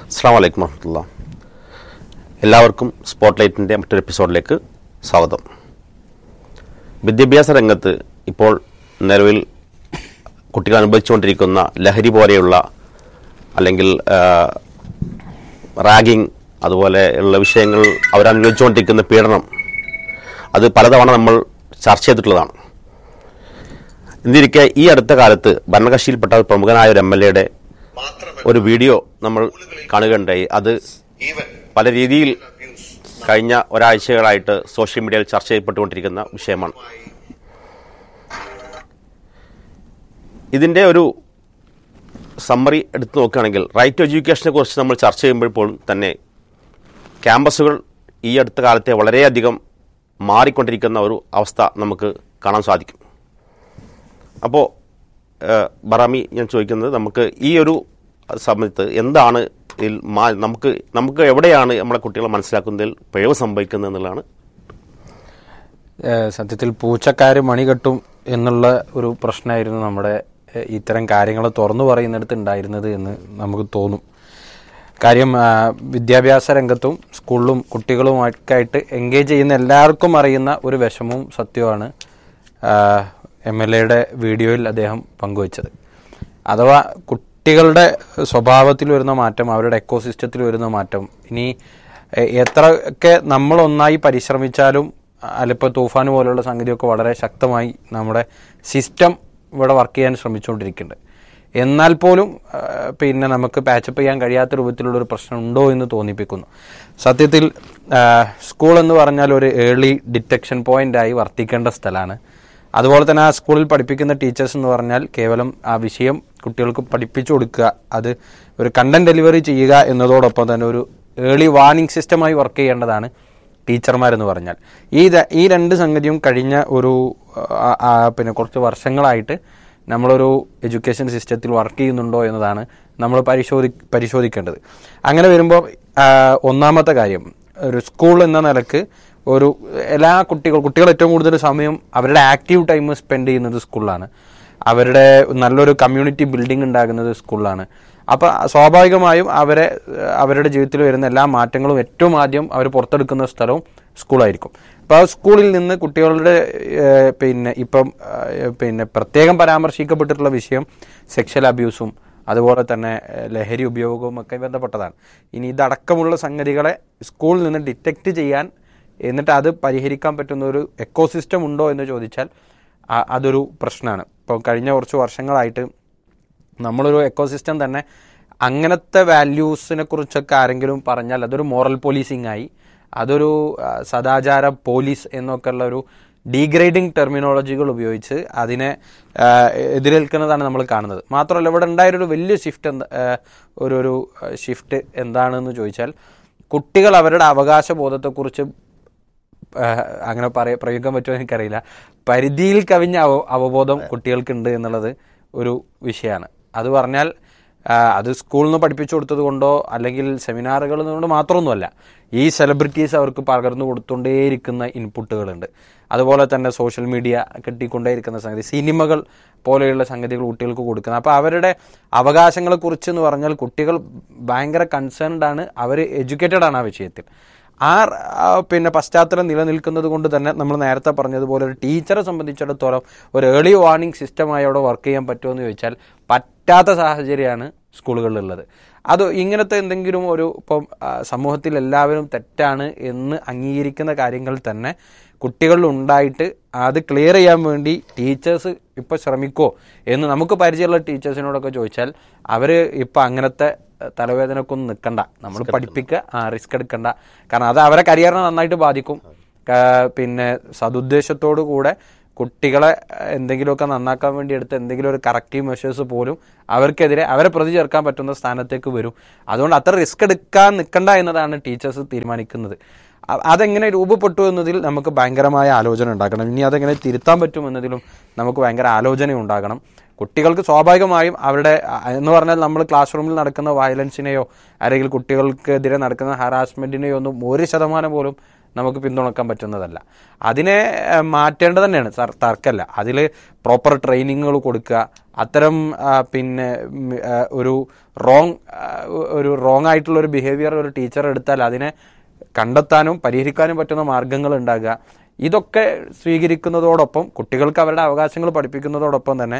അസ്സാം വലൈക്കും വർഹമത്തുള്ള എല്ലാവർക്കും സ്പോട്ട് ലൈറ്റിൻ്റെ മറ്റൊരു എപ്പിസോഡിലേക്ക് സ്വാഗതം വിദ്യാഭ്യാസ രംഗത്ത് ഇപ്പോൾ നിലവിൽ കുട്ടികൾ അനുഭവിച്ചുകൊണ്ടിരിക്കുന്ന ലഹരി പോലെയുള്ള അല്ലെങ്കിൽ റാഗിങ് അതുപോലെയുള്ള വിഷയങ്ങൾ അവരനുഭവിച്ചുകൊണ്ടിരിക്കുന്ന പീഡനം അത് പലതവണ നമ്മൾ ചർച്ച ചെയ്തിട്ടുള്ളതാണ് എന്നിരിക്കെ ഈ അടുത്ത കാലത്ത് ഭരണകക്ഷിയിൽപ്പെട്ട ഒരു പ്രമുഖനായ ഒരു എം എൽ എയുടെ ഒരു വീഡിയോ നമ്മൾ കാണുകയുണ്ടായി അത് പല രീതിയിൽ കഴിഞ്ഞ ഒരാഴ്ചകളായിട്ട് സോഷ്യൽ മീഡിയയിൽ ചർച്ച ചെയ്യപ്പെട്ടുകൊണ്ടിരിക്കുന്ന വിഷയമാണ് ഇതിൻ്റെ ഒരു സമ്മറി എടുത്തു നോക്കുകയാണെങ്കിൽ റൈറ്റ് ടു എഡ്യൂക്കേഷനെ കുറിച്ച് നമ്മൾ ചർച്ച ചെയ്യുമ്പോൾ തന്നെ ക്യാമ്പസുകൾ ഈ അടുത്ത കാലത്തെ വളരെയധികം മാറിക്കൊണ്ടിരിക്കുന്ന ഒരു അവസ്ഥ നമുക്ക് കാണാൻ സാധിക്കും അപ്പോൾ ബറാമി ഞാൻ ചോദിക്കുന്നത് നമുക്ക് ഈ ഒരു സമയത്ത് എന്താണ് ഇതിൽ മാ- നമുക്ക് നമുക്ക് എവിടെയാണ് നമ്മളെ കുട്ടികളെ മനസ്സിലാക്കുന്നതിൽ പിഴവ് സംഭവിക്കുന്നത് എന്നുള്ളതാണ് ഏഹ് സത്യത്തിൽ പൂച്ചക്കാര് മണി കെട്ടും എന്നുള്ള ഒരു പ്രശ്നമായിരുന്നു നമ്മുടെ ഏഹ് ഇത്തരം കാര്യങ്ങൾ തുറന്നു പറയുന്നിടത്ത് ഉണ്ടായിരുന്നത് എന്ന് നമുക്ക് തോന്നും കാര്യം ആ, വിദ്യാഭ്യാസ രംഗത്തും സ്കൂളിലും കുട്ടികളുമൊക്കെ ആയിട്ട് എൻഗേജ് ചെയ്യുന്ന എല്ലാവർക്കും അറിയുന്ന ഒരു വിഷമവും സത്യമാണ് എം എൽ എയുടെ വീഡിയോയിൽ അദ്ദേഹം പങ്കുവച്ചത് അഥവാ കുട്ടികളുടെ സ്വഭാവത്തിൽ വരുന്ന മാറ്റം അവരുടെ എക്കോസിസ്റ്റത്തിൽ വരുന്ന മാറ്റം ഇനി എ- എത്രയൊക്കെ നമ്മൾ ഒന്നായി പരിശ്രമിച്ചാലും അല്ലിപ്പോൾ തൂഫാൻ പോലുള്ള സംഗതിയൊക്കെ വളരെ ശക്തമായി നമ്മുടെ സിസ്റ്റം ഇവിടെ വർക്ക് ചെയ്യാൻ ശ്രമിച്ചുകൊണ്ടിരിക്കുന്നുണ്ട് എന്നാൽ പോലും ആ, പിന്നെ നമുക്ക് പാച്ചപ്പ് ചെയ്യാൻ കഴിയാത്ത രൂപത്തിലുള്ള ഒരു പ്രശ്നം ഉണ്ടോ എന്ന് തോന്നിപ്പിക്കുന്നു സത്യത്തിൽ ആ, സ്കൂൾ എന്ന് പറഞ്ഞാൽ ഒരു ഏർലി ഡിറ്റക്ഷൻ പോയിന്റായി വർത്തിക്കേണ്ട സ്ഥലമാണ് അതുപോലെ തന്നെ ആ സ്കൂളിൽ പഠിപ്പിക്കുന്ന ടീച്ചേഴ്സ് എന്ന് പറഞ്ഞാൽ കേവലം ആ വിഷയം കുട്ടികൾക്ക് പഠിപ്പിച്ചു കൊടുക്കുക അത് ഒരു കണ്ടന്റ് ഡെലിവറി ചെയ്യുക എന്നതോടൊപ്പം തന്നെ ഒരു ഏർലി വാർണിംഗ് സിസ്റ്റമായി വർക്ക് ചെയ്യേണ്ടതാണ് ടീച്ചർമാരെന്ന് പറഞ്ഞാൽ ഈ ര- ഈ രണ്ട് സംഗതിയും കഴിഞ്ഞ ഒരു ആ, ആ, പിന്നെ കുറച്ച് വർഷങ്ങളായിട്ട് നമ്മളൊരു എഡ്യൂക്കേഷൻ സിസ്റ്റത്തിൽ വർക്ക് ചെയ്യുന്നുണ്ടോ എന്നതാണ് നമ്മൾ പരിശോധി പരിശോധിക്കേണ്ടത് അങ്ങനെ വരുമ്പോൾ ആ, ഒന്നാമത്തെ കാര്യം ഒരു സ്കൂൾ എന്ന നിലക്ക് ഒരു എല്ലാ കുട്ടികൾ കുട്ടികൾ ഏറ്റവും കൂടുതൽ സമയം അവരുടെ ആക്റ്റീവ് ടൈം സ്പെൻഡ് ചെയ്യുന്നത് സ്കൂളിലാണ് അവരുടെ നല്ലൊരു കമ്മ്യൂണിറ്റി ബിൽഡിംഗ് ഉണ്ടാകുന്നത് സ്കൂളിലാണ് അപ്പോൾ സ്വാഭാവികമായും അവരെ ഏഹ്, അവരുടെ ജീവിതത്തിൽ വരുന്ന എല്ലാ മാറ്റങ്ങളും ഏറ്റവും ആദ്യം അവർ പുറത്തെടുക്കുന്ന സ്ഥലവും സ്കൂളായിരിക്കും അപ്പോൾ ആ സ്കൂളിൽ നിന്ന് കുട്ടികളുടെ ഏഹ്, പിന്നെ ഇപ്പം ഏഹ്, പിന്നെ പ്രത്യേകം പരാമർശിക്കപ്പെട്ടിട്ടുള്ള വിഷയം സെക്ഷൽ അബ്യൂസും അതുപോലെ തന്നെ ഏഹ്, ലഹരി ഉപയോഗവും ഒക്കെ ബന്ധപ്പെട്ടതാണ് ഇനി ഇതടക്കമുള്ള സംഗതികളെ സ്കൂളിൽ നിന്ന് ഡിറ്റക്റ്റ് ചെയ്യാൻ എന്നിട്ട് അത് പരിഹരിക്കാൻ പറ്റുന്ന ഒരു എക്കോസിസ്റ്റം ഉണ്ടോ എന്ന് ചോദിച്ചാൽ ആ- അതൊരു പ്രശ്നമാണ് ഇപ്പോൾ കഴിഞ്ഞ കുറച്ച് വർഷങ്ങളായിട്ട് നമ്മളൊരു എക്കോസിസ്റ്റം തന്നെ അങ്ങനത്തെ വാല്യൂസിനെ കുറിച്ചൊക്കെ ആരെങ്കിലും പറഞ്ഞാൽ അതൊരു മോറൽ പോലീസിങ് ആയി അതൊരു ആ, സദാചാര പോലീസ് എന്നൊക്കെ ഉള്ള ഒരു ഡീഗ്രേഡിംഗ് ടെർമിനോളജികൾ ഉപയോഗിച്ച് അതിനെ ആ, എതിരേൽക്കുന്നതാണ് നമ്മൾ കാണുന്നത് മാത്രമല്ല ഇവിടെ ഉണ്ടായൊരു വലിയ ഷിഫ്റ്റ് എന്താ ആ, ഒരു ഒരു ഷിഫ്റ്റ് എന്താണെന്ന് ചോദിച്ചാൽ കുട്ടികൾ അവരുടെ അവകാശ ബോധത്തെക്കുറിച്ച് ആഹ് അങ്ങനെ പറയ പ്രയോഗിക്കാൻ പറ്റുമോ എനിക്കറിയില്ല പരിധിയിൽ കവിഞ്ഞ അവ അവബോധം കുട്ടികൾക്കുണ്ട് എന്നുള്ളത് ഒരു വിഷയമാണ് അത് പറഞ്ഞാൽ ആഹ് അത് സ്കൂളിൽ നിന്ന് പഠിപ്പിച്ചു കൊടുത്തത് കൊണ്ടോ അല്ലെങ്കിൽ സെമിനാറുകളിൽ നിന്നുകൊണ്ട് മാത്രമൊന്നുമല്ല ഈ സെലിബ്രിറ്റീസ് അവർക്ക് പകർന്നു കൊടുത്തുകൊണ്ടേയിരിക്കുന്ന ഇൻപുട്ടുകളുണ്ട് അതുപോലെ തന്നെ സോഷ്യൽ മീഡിയ കിട്ടിക്കൊണ്ടേയിരിക്കുന്ന സംഗതി സിനിമകൾ പോലെയുള്ള സംഗതികൾ കുട്ടികൾക്ക് കൊടുക്കുന്നത് അപ്പോൾ അവരുടെ അവകാശങ്ങളെക്കുറിച്ച് എന്ന് പറഞ്ഞാൽ കുട്ടികൾ ഭയങ്കര കൺസേൺഡ് ആണ് അവർ എഡ്യൂക്കേറ്റഡ് ആണ് ആ വിഷയത്തിൽ ആ ആ പിന്നെ പശ്ചാത്തലം നിലനിൽക്കുന്നത് കൊണ്ട് തന്നെ നമ്മൾ നേരത്തെ പറഞ്ഞതുപോലെ ഒരു ടീച്ചറെ സംബന്ധിച്ചിടത്തോളം ഒരു ഏർലി വാർണിംഗ് സിസ്റ്റമായി അവിടെ വർക്ക് ചെയ്യാൻ പറ്റുമോ എന്ന് ചോദിച്ചാൽ പറ്റാത്ത സാഹചര്യമാണ് സ്കൂളുകളിലുള്ളത് അത് ഇങ്ങനത്തെ എന്തെങ്കിലും ഒരു ഇപ്പം ആ, സമൂഹത്തിൽ എല്ലാവരും തെറ്റാണ് എന്ന് അംഗീകരിക്കുന്ന കാര്യങ്ങൾ തന്നെ കുട്ടികളിൽ ഉണ്ടായിട്ട് അത് ക്ലിയർ ചെയ്യാൻ വേണ്ടി ടീച്ചേഴ്സ് ഇപ്പോൾ ശ്രമിക്കോ എന്ന് നമുക്ക് പരിചയമുള്ള ടീച്ചേഴ്സിനോടൊക്കെ ചോദിച്ചാൽ അവർ ഇപ്പം അങ്ങനത്തെ തലവേദനക്കൊന്നും നിൽക്കണ്ട നമ്മൾ പഠിപ്പിക്കുക ആ റിസ്ക് എടുക്കണ്ട കാരണം അത് അവരെ കരിയറിനെ നന്നായിട്ട് ബാധിക്കും കാ- പിന്നെ സതുദ്ദേശത്തോടു കൂടെ കുട്ടികളെ അഹ്, എന്തെങ്കിലുമൊക്കെ നന്നാക്കാൻ വേണ്ടി എടുത്ത എന്തെങ്കിലും ഒരു കറക്റ്റീവ് മെഷേഴ്സ് പോലും അവർക്കെതിരെ അവരെ പ്രതി ചേർക്കാൻ പറ്റുന്ന സ്ഥാനത്തേക്ക് വരും അതുകൊണ്ട് അത്ര റിസ്ക് എടുക്കാൻ നിൽക്കണ്ട എന്നതാണ് ടീച്ചേഴ്സ് തീരുമാനിക്കുന്നത് അ- അതെങ്ങനെ രൂപപ്പെട്ടു എന്നതിൽ നമുക്ക് ഭയങ്കരമായ ആലോചന ഉണ്ടാക്കണം ഇനി അതെങ്ങനെ തിരുത്താൻ പറ്റും എന്നതിലും നമുക്ക് ഭയങ്കര ആലോചന ഉണ്ടാകണം കുട്ടികൾക്ക് സ്വാഭാവികമായും അവരുടെ അ- എന്ന് പറഞ്ഞാൽ നമ്മൾ ക്ലാസ് റൂമിൽ നടക്കുന്ന വയലൻസിനെയോ അല്ലെങ്കിൽ കുട്ടികൾക്കെതിരെ നടക്കുന്ന ഹറാസ്മെന്റിനെയോ ഒന്നും ഒരു ശതമാനം പോലും നമുക്ക് പിന്തുണക്കാൻ പറ്റുന്നതല്ല അതിനെ ആ, മാറ്റേണ്ടത് തന്നെയാണ് സർ തർക്കമല്ല അതിൽ പ്രോപ്പർ ട്രെയിനിങ്ങുകൾ കൊടുക്കുക അത്തരം ആ, പിന്നെ ഉം, ആ, ഒരു റോങ് ഒരു റോങ് ആയിട്ടുള്ള ഒരു ബിഹേവിയർ ഒരു ടീച്ചർ എടുത്താൽ അതിനെ കണ്ടെത്താനും പരിഹരിക്കാനും പറ്റുന്ന മാർഗങ്ങൾ ഉണ്ടാകുക ഇതൊക്കെ സ്വീകരിക്കുന്നതോടൊപ്പം കുട്ടികൾക്ക് അവരുടെ അവകാശങ്ങൾ പഠിപ്പിക്കുന്നതോടൊപ്പം തന്നെ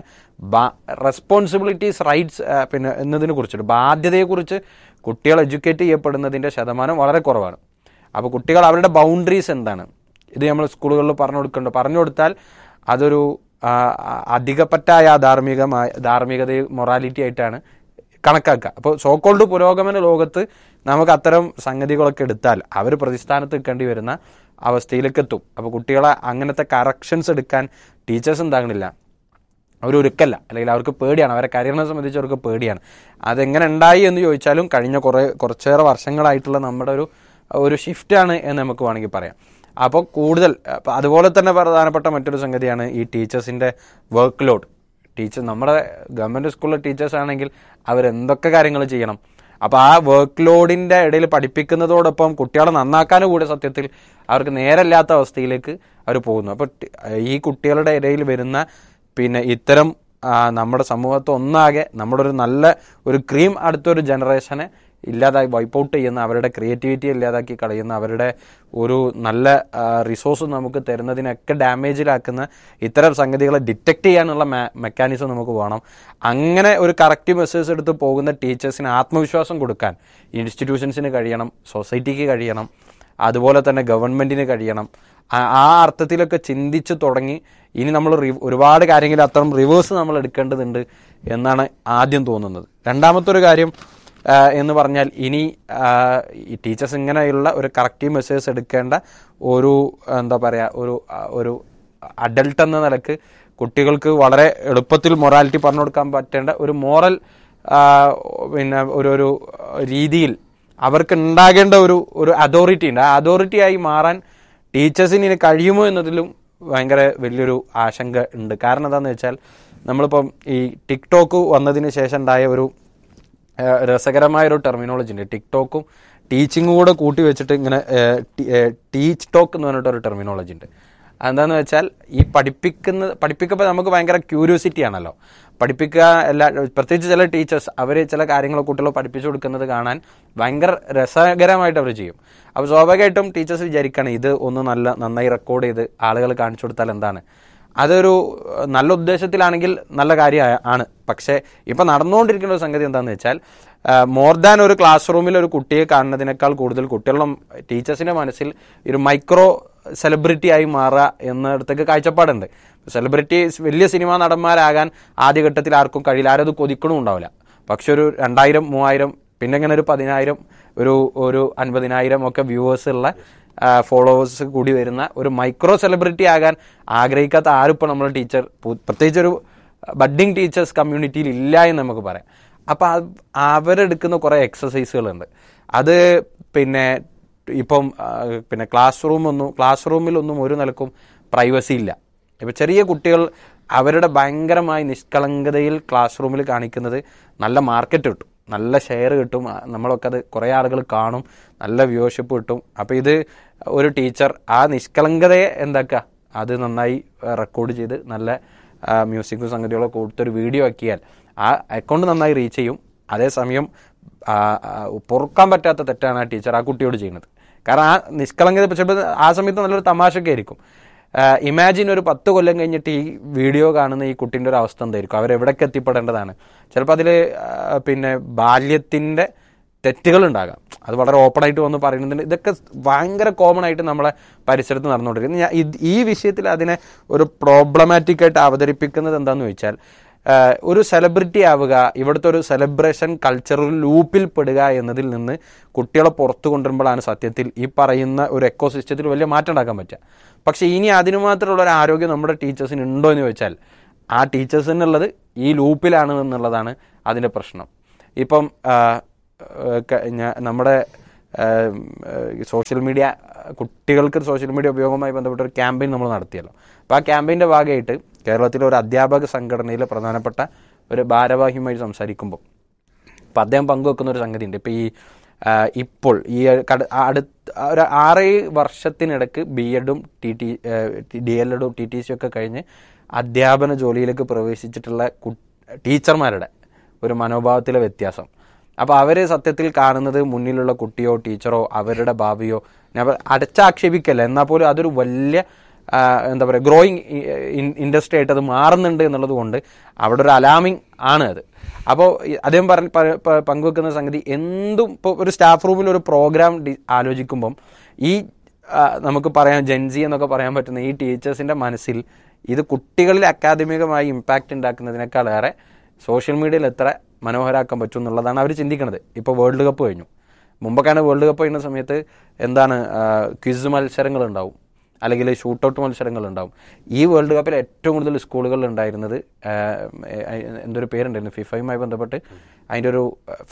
റെസ്പോൺസിബിലിറ്റീസ് റൈറ്റ്സ് പിന്നെ എന്നതിനെ കുറിച്ചിട്ട് ബാധ്യതയെക്കുറിച്ച് കുട്ടികൾ എഡ്യൂക്കേറ്റ് ചെയ്യപ്പെടുന്നതിൻ്റെ ശതമാനം വളരെ കുറവാണ് അപ്പോൾ കുട്ടികൾ അവരുടെ ബൗണ്ടറീസ് എന്താണ് ഇത് നമ്മൾ സ്കൂളുകളിൽ പറഞ്ഞു കൊടുക്കേണ്ട പറഞ്ഞു കൊടുത്താൽ അതൊരു ആ, ആ, അധികപ്പറ്റായ ധാർമ്മികമായ ധാർമ്മികത മൊറാലിറ്റി ആയിട്ടാണ് കണക്കാക്കുക അപ്പോൾ സോക്കോൾഡ് പുരോഗമന ലോകത്ത് നമുക്ക് അത്തരം സംഗതികളൊക്കെ എടുത്താൽ അവർ പ്രതിസ്ഥാനത്ത് നിൽക്കേണ്ടി വരുന്ന അവസ്ഥയിലേക്ക് എത്തും അപ്പോൾ കുട്ടികളെ അങ്ങനത്തെ കറക്ഷൻസ് എടുക്കാൻ ടീച്ചേഴ്സ് എന്താകണില്ല അവരൊരുക്കല്ല അല്ലെങ്കിൽ അവർക്ക് പേടിയാണ് അവരെ കരിയറിനെ സംബന്ധിച്ച് അവർക്ക് പേടിയാണ് അതെങ്ങനെ ഉണ്ടായി എന്ന് ചോദിച്ചാലും കഴിഞ്ഞ കുറേ കുറച്ചേറെ വർഷങ്ങളായിട്ടുള്ള നമ്മുടെ ഒരു ഒരു ഷിഫ്റ്റാണ് എന്ന് നമുക്ക് വേണമെങ്കിൽ പറയാം അപ്പോൾ കൂടുതൽ അപ്പൊ അതുപോലെ തന്നെ പ്രധാനപ്പെട്ട മറ്റൊരു സംഗതിയാണ് ഈ ടീച്ചേഴ്സിൻ്റെ വർക്ക് ലോഡ് ടീച്ചർ നമ്മുടെ ഗവൺമെൻറ് സ്കൂളിലെ ടീച്ചേഴ്സ് ആണെങ്കിൽ അവരെന്തൊക്കെ കാര്യങ്ങൾ ചെയ്യണം അപ്പോൾ ആ വർക്ക് ലോഡിൻ്റെ ഇടയിൽ പഠിപ്പിക്കുന്നതോടൊപ്പം കുട്ടികളെ നന്നാക്കാൻ കൂടെ സത്യത്തിൽ അവർക്ക് നേരല്ലാത്ത അവസ്ഥയിലേക്ക് അവർ പോകുന്നു അപ്പോൾ ടി- ഈ കുട്ടികളുടെ ഇടയിൽ വരുന്ന പിന്നെ ഇത്തരം ആ, നമ്മുടെ സമൂഹത്തെ ഒന്നാകെ നമ്മുടെ ഒരു നല്ല ഒരു ക്രീം അടുത്തൊരു ജനറേഷനെ ഇല്ലാതായി വൈപ്പ് ഔട്ട് ചെയ്യുന്ന അവരുടെ ക്രിയേറ്റിവിറ്റി ഇല്ലാതാക്കി കളയുന്ന അവരുടെ ഒരു നല്ല റിസോഴ്സ് നമുക്ക് തരുന്നതിനൊക്കെ ഡാമേജിലാക്കുന്ന ഇത്തരം സംഗതികളെ ഡിറ്റക്ട് ചെയ്യാനുള്ള മെക്കാനിസം നമുക്ക് വേണം അങ്ങനെ ഒരു കറക്റ്റ് മെസ്സേജ് എടുത്ത് പോകുന്ന ടീച്ചേഴ്സിന് ആത്മവിശ്വാസം കൊടുക്കാൻ ഇൻസ്റ്റിറ്റ്യൂഷൻസിന് കഴിയണം സൊസൈറ്റിക്ക് കഴിയണം അതുപോലെ തന്നെ ഗവൺമെന്റിന് കഴിയണം ആ- ആ അർത്ഥത്തിലൊക്കെ ചിന്തിച്ച് തുടങ്ങി ഇനി നമ്മൾ റി- ഒരുപാട് കാര്യങ്ങൾ അത്തരം റിവേഴ്സ് നമ്മൾ എടുക്കേണ്ടതുണ്ട് എന്നാണ് ആദ്യം തോന്നുന്നത് രണ്ടാമത്തെ ഒരു കാര്യം ആ, എന്ന് പറഞ്ഞാൽ ഇനി ആ, ഈ ടീച്ചേഴ്സ് ഇങ്ങനെയുള്ള ഒരു കറക്റ്റീവ് മെസ്സേജ് എടുക്കേണ്ട ഒരു എന്താ പറയുക ഒരു ആ, ഒരു അഡൽട്ട് എന്ന നിലക്ക് കുട്ടികൾക്ക് വളരെ എളുപ്പത്തിൽ മൊറാലിറ്റി പറഞ്ഞു കൊടുക്കാൻ പറ്റേണ്ട ഒരു മോറൽ പിന്നെ ഒരു ഒരു രീതിയിൽ അവർക്ക് ഉണ്ടാകേണ്ട ഒരു ഒരു അതോറിറ്റി ഉണ്ട് ആ അതോറിറ്റി ആയി മാറാൻ ടീച്ചേഴ്സിന് ഇനി കഴിയുമോ എന്നതിലും ഭയങ്കര വലിയൊരു ആശങ്ക ഉണ്ട് കാരണം എന്താണെന്ന് വെച്ചാൽ നമ്മളിപ്പം ഈ ടിക്ടോക്ക് വന്നതിന് ശേഷം ഉണ്ടായ ഒരു ഏഹ്, രസകരമായ ഒരു ടെർമിനോളജി ഉണ്ട് ടിക്ടോക്കും ടീച്ചിങ്ങും കൂടെ കൂട്ടി വെച്ചിട്ട് ഇങ്ങനെ ടീച്ച് ടോക്ക് എന്ന് പറഞ്ഞിട്ട് ഒരു ടെർമിനോളജി ഉണ്ട് അതെന്താന്ന് വെച്ചാൽ ഈ പഠിപ്പിക്കുന്ന പഠിപ്പിക്കുമ്പോൾ നമുക്ക് ഭയങ്കര ക്യൂരിയോസിറ്റി ആണല്ലോ പഠിപ്പിക്കുക എല്ലാ പ്രത്യേകിച്ച് ചില ടീച്ചേഴ്സ് അവർ ചില കാര്യങ്ങൾ കുട്ടികളെ പഠിപ്പിച്ചു കൊടുക്കുന്നത് കാണാൻ ഭയങ്കര രസകരമായിട്ട് അവർ ചെയ്യും അപ്പോൾ സ്വാഭാവികമായിട്ടും ടീച്ചേഴ്സ് വിചാരിക്കുകയാണ് ഇത് ഒന്ന് നല്ല നന്നായി റെക്കോർഡ് ചെയ്ത് ആളുകൾ കാണിച്ചു കൊടുത്താൽ എന്താണ് അതൊരു ഏഹ്, നല്ല ഉദ്ദേശത്തിലാണെങ്കിൽ നല്ല കാര്യം ആണ് പക്ഷേ ഇപ്പം നടന്നുകൊണ്ടിരിക്കുന്ന ഒരു സംഗതി എന്താണെന്ന് വെച്ചാൽ മോർ ദാൻ ഒരു ക്ലാസ് റൂമിൽ ഒരു കുട്ടിയെ കാണുന്നതിനേക്കാൾ കൂടുതൽ കുട്ടികളുടെ ടീച്ചേഴ്സിന്റെ മനസ്സിൽ ഒരു മൈക്രോ സെലിബ്രിറ്റി ആയി മാറുക എന്നിടത്തേക്ക് കാഴ്ചപ്പാടുണ്ട് സെലിബ്രിറ്റി വലിയ സിനിമാ നടന്മാരാകാൻ ആദ്യഘട്ടത്തിൽ ആർക്കും കഴിയില്ല ആരും അത് കൊതിക്കണവും ഉണ്ടാവില്ല പക്ഷെ ഒരു രണ്ടായിരം മൂവായിരം പിന്നെ ഇങ്ങനെ ഒരു പതിനായിരം ഒരു ഒരു അൻപതിനായിരം ഒക്കെ വ്യൂവേഴ്സ് ഉള്ള ഫോളോവേഴ്സ് കൂടി വരുന്ന ഒരു മൈക്രോ സെലിബ്രിറ്റി ആകാൻ ആഗ്രഹിക്കാത്ത ആരും ഇപ്പോൾ നമ്മൾ ടീച്ചർ പ്രത്യേകിച്ച് ഒരു ബഡ്ഡിങ് ടീച്ചേഴ്സ് കമ്മ്യൂണിറ്റിയിൽ ഇല്ല എന്ന് നമുക്ക് പറയാം അപ്പോൾ അവരെടുക്കുന്ന കുറേ എക്സസൈസുകളുണ്ട് അത് പിന്നെ ഇപ്പം ആ, പിന്നെ ക്ലാസ് റൂമൊന്നും ക്ലാസ് റൂമിലൊന്നും ഒരു നിലക്കും പ്രൈവസി ഇല്ല ഇപ്പം ചെറിയ കുട്ടികൾ അവരുടെ ഭയങ്കരമായി നിഷ്കളങ്കതയിൽ ക്ലാസ് റൂമിൽ കാണിക്കുന്നത് നല്ല മാർക്കറ്റ് കിട്ടും നല്ല ഷെയർ കിട്ടും ആ, നമ്മളൊക്കെ അത് കുറേ ആളുകൾ കാണും നല്ല വ്യൂവർഷിപ്പ് കിട്ടും അപ്പോൾ ഇത് ഒരു ടീച്ചർ ആ നിഷ്കളങ്കതയെ എന്താക്കുക അത് നന്നായി റെക്കോർഡ് ചെയ്ത് നല്ല മ്യൂസിക്കും സംഗതികളൊക്കെ കൊടുത്തൊരു വീഡിയോ ആക്കിയാൽ ആ അക്കൗണ്ട് നന്നായി റീച്ച് ചെയ്യും അതേസമയം ആ, ആ, പൊറുക്കാൻ പറ്റാത്ത തെറ്റാണ് ആ ടീച്ചർ ആ കുട്ടിയോട് ചെയ്യുന്നത് കാരണം ആ നിഷ്കളങ്കത ഇപ്പൊ ചിലപ്പോൾ ആ സമയത്ത് നല്ലൊരു തമാശയൊക്കെ ആയിരിക്കും ഇമാജിൻ ഒരു പത്ത് കൊല്ലം കഴിഞ്ഞിട്ട് ഈ വീഡിയോ കാണുന്ന ഈ കുട്ടീൻ്റെ ഒരു അവസ്ഥ എന്തായിരിക്കും അവരെവിടേക്ക് എത്തിപ്പെടേണ്ടതാണ് ചിലപ്പോൾ അതിൽ പിന്നെ ബാല്യത്തിൻ്റെ തെറ്റുകളുണ്ടാകാം അത് വളരെ ഓപ്പൺ ആയിട്ട് വന്ന് പറയുന്നതിന് ഇതൊക്കെ ഭയങ്കര കോമൺ ആയിട്ട് നമ്മളെ പരിസരത്ത് നടന്നുകൊണ്ടിരിക്കുന്നത് ഞാൻ ഇത് ഈ വിഷയത്തിൽ അതിനെ ഒരു പ്രോബ്ലമാറ്റിക് ആയിട്ട് അവതരിപ്പിക്കുന്നത് എന്താണെന്ന് ചോദിച്ചാൽ ആഹ് ഒരു സെലിബ്രിറ്റി ആവുക ഇവിടുത്തെ ഒരു സെലിബ്രേഷൻ കൾച്ചറൽ ലൂപ്പിൽ പെടുക എന്നതിൽ നിന്ന് കുട്ടികളെ പുറത്തു കൊണ്ടുവരുമ്പോഴാണ് സത്യത്തിൽ ഈ പറയുന്ന ഒരു എക്കോ സിസ്റ്റത്തിൽ വലിയ മാറ്റം ഉണ്ടാക്കാൻ പറ്റുക പക്ഷേ ഇനി അതിനു മാത്രമുള്ള ഒരു ആരോഗ്യം നമ്മുടെ ടീച്ചേഴ്സിന് ഉണ്ടോ എന്ന് ചോദിച്ചാൽ ആ ടീച്ചേഴ്സിനുള്ളത് ഈ ലൂപ്പിലാണ് എന്നുള്ളതാണ് അതിൻ്റെ പ്രശ്നം ഇപ്പം ആഹ് ഏഹ് ക- ഞാ- നമ്മുടെ സോഷ്യൽ മീഡിയ കുട്ടികൾക്ക് സോഷ്യൽ മീഡിയ ഉപയോഗവുമായി ബന്ധപ്പെട്ട ഒരു ക്യാമ്പയിൻ നമ്മൾ നടത്തിയല്ലോ അപ്പോൾ ആ ക്യാമ്പയിൻ്റെ ഭാഗമായിട്ട് കേരളത്തിലെ ഒരു അധ്യാപക സംഘടനയിലെ പ്രധാനപ്പെട്ട ഒരു ഭാരവാഹിയുമായി സംസാരിക്കുമ്പോൾ അപ്പം അദ്ദേഹം പങ്കുവെക്കുന്ന ഒരു സംഗതി ഉണ്ട് ഇപ്പോൾ ഈ ആ, ഇപ്പോൾ ഈ കട- അടുത്ത ഒരു ആറേഴ് വർഷത്തിനിടക്ക് ബി എഡും ടി ടി ഡി എൽ എഡും ടി ടി സി ഒക്കെ കഴിഞ്ഞ് അധ്യാപന ജോലിയിലേക്ക് പ്രവേശിച്ചിട്ടുള്ള കു- ടീച്ചർമാരുടെ ഒരു മനോഭാവത്തിലെ വ്യത്യാസം അപ്പോൾ അവർ സത്യത്തിൽ കാണുന്നത് മുന്നിലുള്ള കുട്ടിയോ ടീച്ചറോ അവരുടെ ഭാവിയോ ഞാൻ പ- അടച്ചാക്ഷേപിക്കല്ല എന്നാൽ പോലും അതൊരു വലിയ ആ, എന്താ പറയുക ഗ്രോയിങ് ഇൻഡസ്ട്രി ആയിട്ട് അത് മാറുന്നുണ്ട് എന്നുള്ളത് കൊണ്ട് അവിടെ ഒരു അലാമിങ് ആണ് അത് അപ്പോൾ അദ്ദേഹം പറഞ്ഞ പ- പ- പങ്കുവെക്കുന്ന സംഗതി എന്തും ഇപ്പോൾ ഒരു സ്റ്റാഫ് റൂമിൽ ഒരു പ്രോഗ്രാം ആലോചിക്കുമ്പം ഈ ആ, നമുക്ക് പറയാം ജെൻസി എന്നൊക്കെ പറയാൻ പറ്റുന്ന ഈ ടീച്ചേഴ്സിന്റെ മനസ്സിൽ ഇത് കുട്ടികളിൽ അക്കാദമികമായി ഇമ്പാക്റ്റ് ഉണ്ടാക്കുന്നതിനേക്കാളേറെ സോഷ്യൽ മീഡിയയിൽ എത്ര മനോഹരാക്കാൻ പറ്റും എന്നുള്ളതാണ് അവർ ചിന്തിക്കുന്നത് ഇപ്പോൾ വേൾഡ് കപ്പ് കഴിഞ്ഞു മുമ്പൊക്കെയാണ് വേൾഡ് കപ്പ് കഴിയുന്ന സമയത്ത് എന്താണ് ക്വിസ് മത്സരങ്ങൾ ഉണ്ടാവും അല്ലെങ്കിൽ ഷൂട്ട് ഔട്ട് മത്സരങ്ങൾ ഉണ്ടാവും ഈ വേൾഡ് കപ്പിൽ ഏറ്റവും കൂടുതൽ സ്കൂളുകളിൽ ഉണ്ടായിരുന്നത് ആ, ഏ, എന്തൊരു പേരുണ്ടായിരുന്നു ഫിഫയുമായി ബന്ധപ്പെട്ട് അതിൻ്റെ ഒരു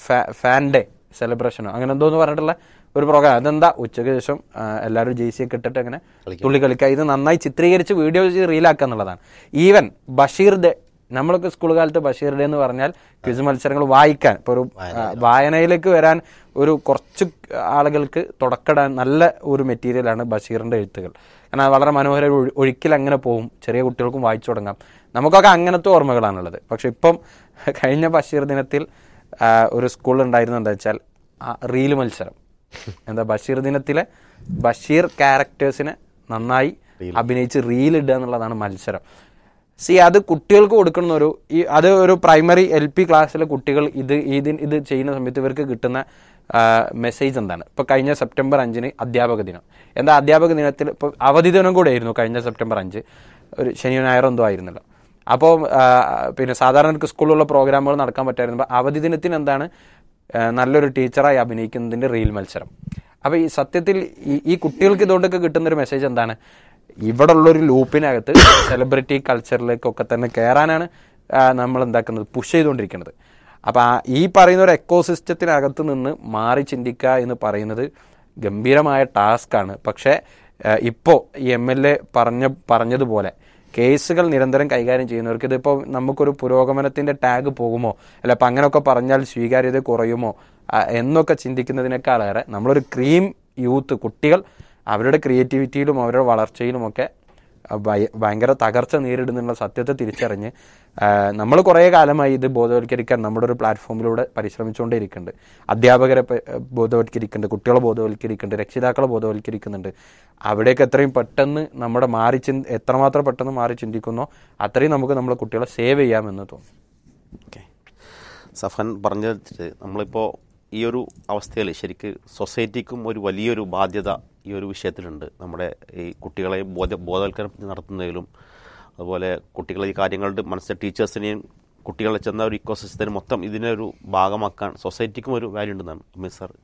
ഫാൻ ഡേ സെലിബ്രേഷനോ അങ്ങനെ എന്തോന്ന് പറഞ്ഞിട്ടുള്ള ഒരു പ്രോഗ്രാം അതെന്താ ഉച്ചയ്ക്ക് ശേഷം ആ, എല്ലാവരും ജേഴ്സി ഒക്കെ ഇട്ടിട്ട് അങ്ങനെ തുള്ളി കളിക്കുക ഇത് നന്നായി ചിത്രീകരിച്ച് വീഡിയോ ചെയ്ത് റീലാക്കുക എന്നുള്ളതാണ് ഈവൻ ബഷീർ ഡേ നമ്മളൊക്കെ സ്കൂൾ കാലത്ത് ബഷീർ ഡേ എന്ന് പറഞ്ഞാൽ ക്വിസ് മത്സരങ്ങൾ വായിക്കാൻ ഇപ്പോൾ ഒരു ആ, വായനയിലേക്ക് വരാൻ ഒരു കുറച്ച് ആളുകൾക്ക് തുടക്കടാൻ നല്ല ഒരു മെറ്റീരിയലാണ് ബഷീറിന്റെ എഴുത്തുകൾ കാരണം അത് വളരെ മനോഹര ഒരു ഒഴു- ഒഴുക്കിൽ അങ്ങനെ പോകും ചെറിയ കുട്ടികൾക്കും വായിച്ചു തുടങ്ങാം നമുക്കൊക്കെ അങ്ങനത്തെ ഓർമ്മകളാണുള്ളത് പക്ഷെ ഇപ്പം കഴിഞ്ഞ ബഷീർ ദിനത്തിൽ ആ, ഒരു സ്കൂളിൽ ഉണ്ടായിരുന്നത് എന്താ വെച്ചാൽ ആ, റീല് മത്സരം എന്താ ബഷീർ ദിനത്തിലെ ബഷീർ ക്യാരക്ടേഴ്സിനെ നന്നായി അഭിനയിച്ച് റീൽ ഇടുക എന്നുള്ളതാണ് മത്സരം സി അത് കുട്ടികൾക്ക് കൊടുക്കുന്ന ഒരു ഈ അത് ഒരു പ്രൈമറി എൽ പി ക്ലാസ്സിലെ കുട്ടികൾ ഇത് ഇത് ഇത് ചെയ്യുന്ന സമയത്ത് ഇവർക്ക് കിട്ടുന്ന മെസ്സേജ് എന്താണ് ഇപ്പോൾ കഴിഞ്ഞ സെപ്റ്റംബർ അഞ്ചിന് അധ്യാപക ദിനം എന്താ അധ്യാപക ദിനത്തിൽ ഇപ്പോൾ അവധി ദിനം കൂടെ ആയിരുന്നു കഴിഞ്ഞ സെപ്റ്റംബർ അഞ്ച് ഒരു ശനിയോ ഞായറോ എന്തോ ആയിരുന്നല്ലോ അപ്പോൾ പിന്നെ സാധാരണ സ്കൂളിലുള്ള പ്രോഗ്രാമുകൾ നടക്കാൻ പറ്റായിരുന്നു അപ്പോൾ അവധി ദിനത്തിന് എന്താണ് ആ, നല്ലൊരു ടീച്ചറായി അഭിനയിക്കുന്നതിൻ്റെ റീൽ മത്സരം അപ്പോൾ ഈ സത്യത്തിൽ ഈ ഈ കുട്ടികൾക്ക് ഇതുകൊണ്ടൊക്കെ കിട്ടുന്ന ഒരു മെസ്സേജ് എന്താണ് ഇവിടെ ഉള്ളൊരു ലൂപ്പിനകത്ത് സെലിബ്രിറ്റി കൾച്ചറിലേക്കൊക്കെ തന്നെ കയറാനാണ് നമ്മൾ എന്താക്കുന്നത് പുഷ് ചെയ്തുകൊണ്ടിരിക്കുന്നത് അപ്പോൾ ആ ഈ പറയുന്ന ഒരു എക്കോസിസ്റ്റത്തിനകത്ത് നിന്ന് മാറി ചിന്തിക്കുക എന്ന് പറയുന്നത് ഗംഭീരമായ ടാസ്ക്കാണ് പക്ഷേ ഇപ്പോൾ ഈ എം എൽ എ പറഞ്ഞ പറഞ്ഞതുപോലെ കേസുകൾ നിരന്തരം കൈകാര്യം ചെയ്യുന്നവർക്ക് ഇതിപ്പോൾ നമുക്കൊരു പുരോഗമനത്തിന്റെ ടാഗ് പോകുമോ അല്ല അപ്പം അങ്ങനെയൊക്കെ പറഞ്ഞാൽ സ്വീകാര്യത കുറയുമോ ആ, എന്നൊക്കെ ചിന്തിക്കുന്നതിനേക്കാളേറെ നമ്മളൊരു ക്രീം യൂത്ത് കുട്ടികൾ അവരുടെ ക്രിയേറ്റിവിറ്റിയിലും അവരുടെ വളർച്ചയിലുമൊക്കെ ആ, ഭയ- ഭയങ്കര തകർച്ച നേരിടുന്നുള്ള സത്യത്തെ തിരിച്ചറിഞ്ഞ് നമ്മൾ കുറേ കാലമായി ഇത് ബോധവൽക്കരിക്കാൻ നമ്മുടെ ഒരു പ്ലാറ്റ്ഫോമിലൂടെ പരിശ്രമിച്ചുകൊണ്ടേയിരിക്കുന്നുണ്ട് അധ്യാപകരെ പ- ബോധവൽക്കരിക്കുന്നുണ്ട് കുട്ടികളെ ബോധവൽക്കരിക്കുന്നുണ്ട് രക്ഷിതാക്കളെ ബോധവൽക്കരിക്കുന്നുണ്ട് അവിടേക്ക് എത്രയും പെട്ടെന്ന് നമ്മുടെ മാറി ചിന്ത എത്രമാത്രം പെട്ടെന്ന് മാറി ചിന്തിക്കുന്നോ അത്രയും നമുക്ക് നമ്മുടെ കുട്ടികളെ സേവ് ചെയ്യാമെന്ന് തോന്നുന്നു ഓക്കെ സഫൻ പറഞ്ഞത് നമ്മളിപ്പോൾ ഈ ഒരു അവസ്ഥയിൽ ശരിക്ക് സൊസൈറ്റിക്കും ഒരു വലിയൊരു ബാധ്യത ഈ ഒരു വിഷയത്തിലുണ്ട് നമ്മുടെ ഈ കുട്ടികളെ ബോധ ബോധവൽക്കരണം നടത്തുന്നതിലും അതുപോലെ കുട്ടികളെ ഈ കാര്യങ്ങളുടെ മനസ്സിലെ ടീച്ചേഴ്സിനെയും കുട്ടികളെ ചെന്ന ഒരു ഇക്കോസിസ്റ്റത്തിന് മൊത്തം ഇതിനെ ഒരു ഭാഗമാക്കാൻ സൊസൈറ്റിക്കും ഒരു വാല്യൂ ഉണ്ടെന്നാണ് അമിത് സാർ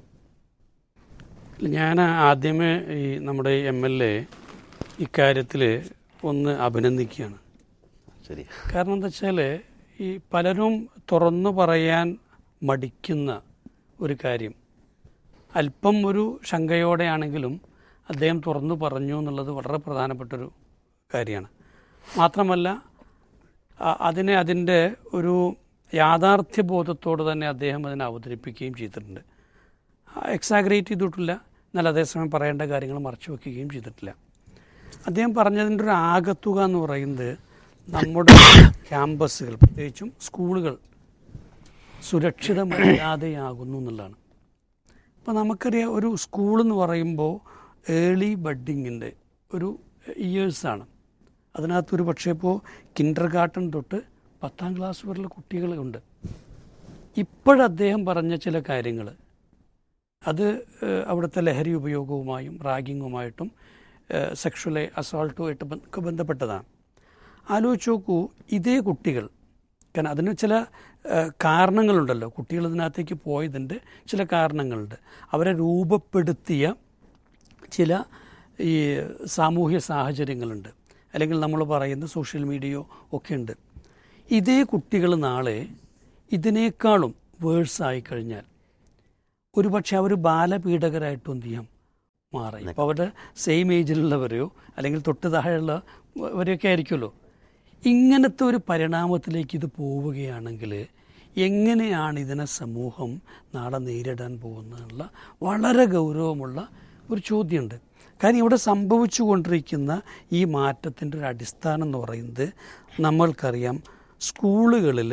ഞാൻ ആദ്യമേ ഈ നമ്മുടെ എം എൽ എ ഇക്കാര്യത്തിൽ ഒന്ന് അഭിനന്ദിക്കുകയാണ് ശരി കാരണം എന്താ വെച്ചാൽ ഈ പലരും തുറന്നു പറയാൻ മടിക്കുന്ന ഒരു കാര്യം അല്പം ഒരു ശങ്കയോടെയാണെങ്കിലും അദ്ദേഹം തുറന്നു പറഞ്ഞു എന്നുള്ളത് വളരെ പ്രധാനപ്പെട്ടൊരു കാര്യമാണ് മാത്രമല്ല അ- അതിനെ അതിൻ്റെ ഒരു യാഥാർത്ഥ്യ ബോധത്തോട് തന്നെ അദ്ദേഹം അതിനെ അവതരിപ്പിക്കുകയും ചെയ്തിട്ടുണ്ട് എക്സാഗ്രേറ്റ് ചെയ്തിട്ടില്ല എന്നാൽ അതേസമയം പറയേണ്ട കാര്യങ്ങൾ മറച്ചു വെക്കുകയും ചെയ്തിട്ടില്ല അദ്ദേഹം പറഞ്ഞതിൻ്റെ ഒരു ആകത്തുക എന്ന് പറയുന്നത് നമ്മുടെ ക്യാമ്പസുകൾ പ്രത്യേകിച്ചും സ്കൂളുകൾ സുരക്ഷിതമല്ലാതെയാകുന്നു എന്നുള്ളതാണ് അപ്പോൾ നമുക്കറിയാം ഒരു സ്കൂൾ എന്ന് പറയുമ്പോൾ ഏർലി ബഡ്ഡിങ്ങിൻ്റെ ഒരു ഇയേഴ്സാണ് അതിനകത്തൊരു പക്ഷേ ഇപ്പോൾ കിൻഡർ ഗാർട്ടൻ തൊട്ട് പത്താം ക്ലാസ് വരെയുള്ള കുട്ടികളുണ്ട് ഇപ്പോഴദ്ദേഹം പറഞ്ഞ ചില കാര്യങ്ങൾ അത് ഏഹ്, അവിടുത്തെ ലഹരി ഉപയോഗവുമായും റാഗിങ്ങുമായിട്ടും സെക്ഷൽ അസോൾട്ടുമായിട്ട് ബന്ധ- ഒക്കെ ബന്ധപ്പെട്ടതാണ് ആലോചിച്ച് നോക്കൂ ഇതേ കുട്ടികൾ കാരണം അതിന് ചില ഏഹ്, കാരണങ്ങളുണ്ടല്ലോ കുട്ടികൾ ഇതിനകത്തേക്ക് പോയതിൻ്റെ ചില കാരണങ്ങളുണ്ട് അവരെ രൂപപ്പെടുത്തിയ ചില ഈ സാമൂഹ്യ സാഹചര്യങ്ങളുണ്ട് അല്ലെങ്കിൽ നമ്മൾ പറയുന്ന സോഷ്യൽ മീഡിയയോ ഒക്കെ ഉണ്ട് ഇതേ കുട്ടികൾ നാളെ ഇതിനേക്കാളും വേഴ്സായി കഴിഞ്ഞാൽ ഒരുപക്ഷെ അവർ ബാലപീഡകരായിട്ടും എന്ത് ചെയ്യാം മാറി ഇപ്പോൾ അവരുടെ സെയിം ഏജിലുള്ളവരെയോ അല്ലെങ്കിൽ തൊട്ട് താഴെയുള്ളവരെയൊക്കെ ആയിരിക്കുമല്ലോ ഇങ്ങനത്തെ ഒരു പരിണാമത്തിലേക്ക് ഇത് പോവുകയാണെങ്കിൽ എങ്ങനെയാണ് ഇതിനെ സമൂഹം നാളെ നേരിടാൻ പോകുന്നതെന്നുള്ള വളരെ ഗൗരവമുള്ള ഒരു ചോദ്യമുണ്ട് കാര്യം ഇവിടെ സംഭവിച്ചു കൊണ്ടിരിക്കുന്ന ഈ മാറ്റത്തിൻ്റെ ഒരു അടിസ്ഥാനം എന്ന് പറയുന്നത് നമ്മൾക്കറിയാം സ്കൂളുകളിൽ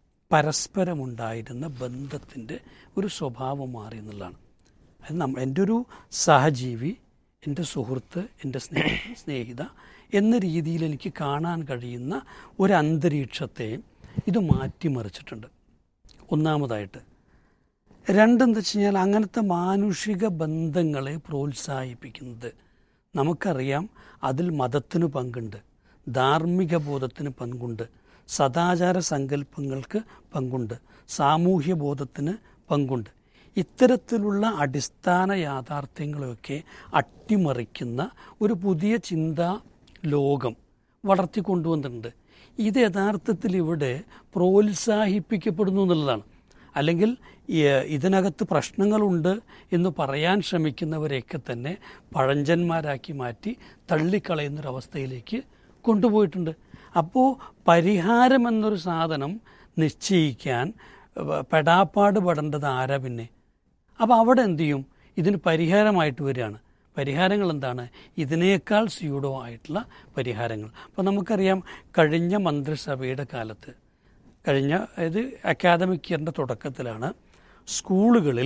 പരസ്പരമുണ്ടായിരുന്ന ബന്ധത്തിൻ്റെ ഒരു സ്വഭാവം മാറി എന്നുള്ളതാണ് അത് നമ്മ എൻ്റെ ഒരു സഹജീവി എൻ്റെ സുഹൃത്ത് എൻ്റെ സ്നേഹ സ്നേഹിത എന്ന രീതിയിൽ എനിക്ക് കാണാൻ കഴിയുന്ന ഒരു അന്തരീക്ഷത്തെ ഇത് മാറ്റിമറിച്ചിട്ടുണ്ട് ഒന്നാമതായിട്ട് രണ്ടെന്താ വെച്ച് കഴിഞ്ഞാൽ അങ്ങനത്തെ മാനുഷിക ബന്ധങ്ങളെ പ്രോത്സാഹിപ്പിക്കുന്നത് നമുക്കറിയാം അതിൽ മതത്തിന് പങ്കുണ്ട് ധാർമ്മിക ബോധത്തിന് പങ്കുണ്ട് സദാചാര സങ്കല്പങ്ങൾക്ക് പങ്കുണ്ട് സാമൂഹ്യ ബോധത്തിന് പങ്കുണ്ട് ഇത്തരത്തിലുള്ള അടിസ്ഥാന യാഥാർത്ഥ്യങ്ങളെയൊക്കെ അട്ടിമറിക്കുന്ന ഒരു പുതിയ ചിന്താ ലോകം വളർത്തിക്കൊണ്ടുവന്നിട്ടുണ്ട് ഇത് യഥാർത്ഥത്തിൽ ഇവിടെ പ്രോത്സാഹിപ്പിക്കപ്പെടുന്നു എന്നുള്ളതാണ് അല്ലെങ്കിൽ ഈ, ഇതിനകത്ത് പ്രശ്നങ്ങളുണ്ട് എന്ന് പറയാൻ ശ്രമിക്കുന്നവരെയൊക്കെ തന്നെ പഴഞ്ചന്മാരാക്കി മാറ്റി തള്ളിക്കളയുന്നൊരവസ്ഥയിലേക്ക് കൊണ്ടുപോയിട്ടുണ്ട് അപ്പോൾ പരിഹാരം എന്നൊരു സാധനം നിശ്ചയിക്കാൻ ഏഹ്, പെടാപ്പാട് പെടേണ്ടത് ആരാ പിന്നെ അപ്പോൾ അവിടെ എന്ത് ചെയ്യും ഇതിന് പരിഹാരമായിട്ട് വരികയാണ് പരിഹാരങ്ങൾ എന്താണ് ഇതിനേക്കാൾ സ്യൂഡോ ആയിട്ടുള്ള പരിഹാരങ്ങൾ അപ്പോൾ നമുക്കറിയാം കഴിഞ്ഞ മന്ത്രിസഭയുടെ കാലത്ത് കഴിഞ്ഞ അതായത് അക്കാദമിക് ഇയറിൻ്റെ തുടക്കത്തിലാണ് സ്കൂളുകളിൽ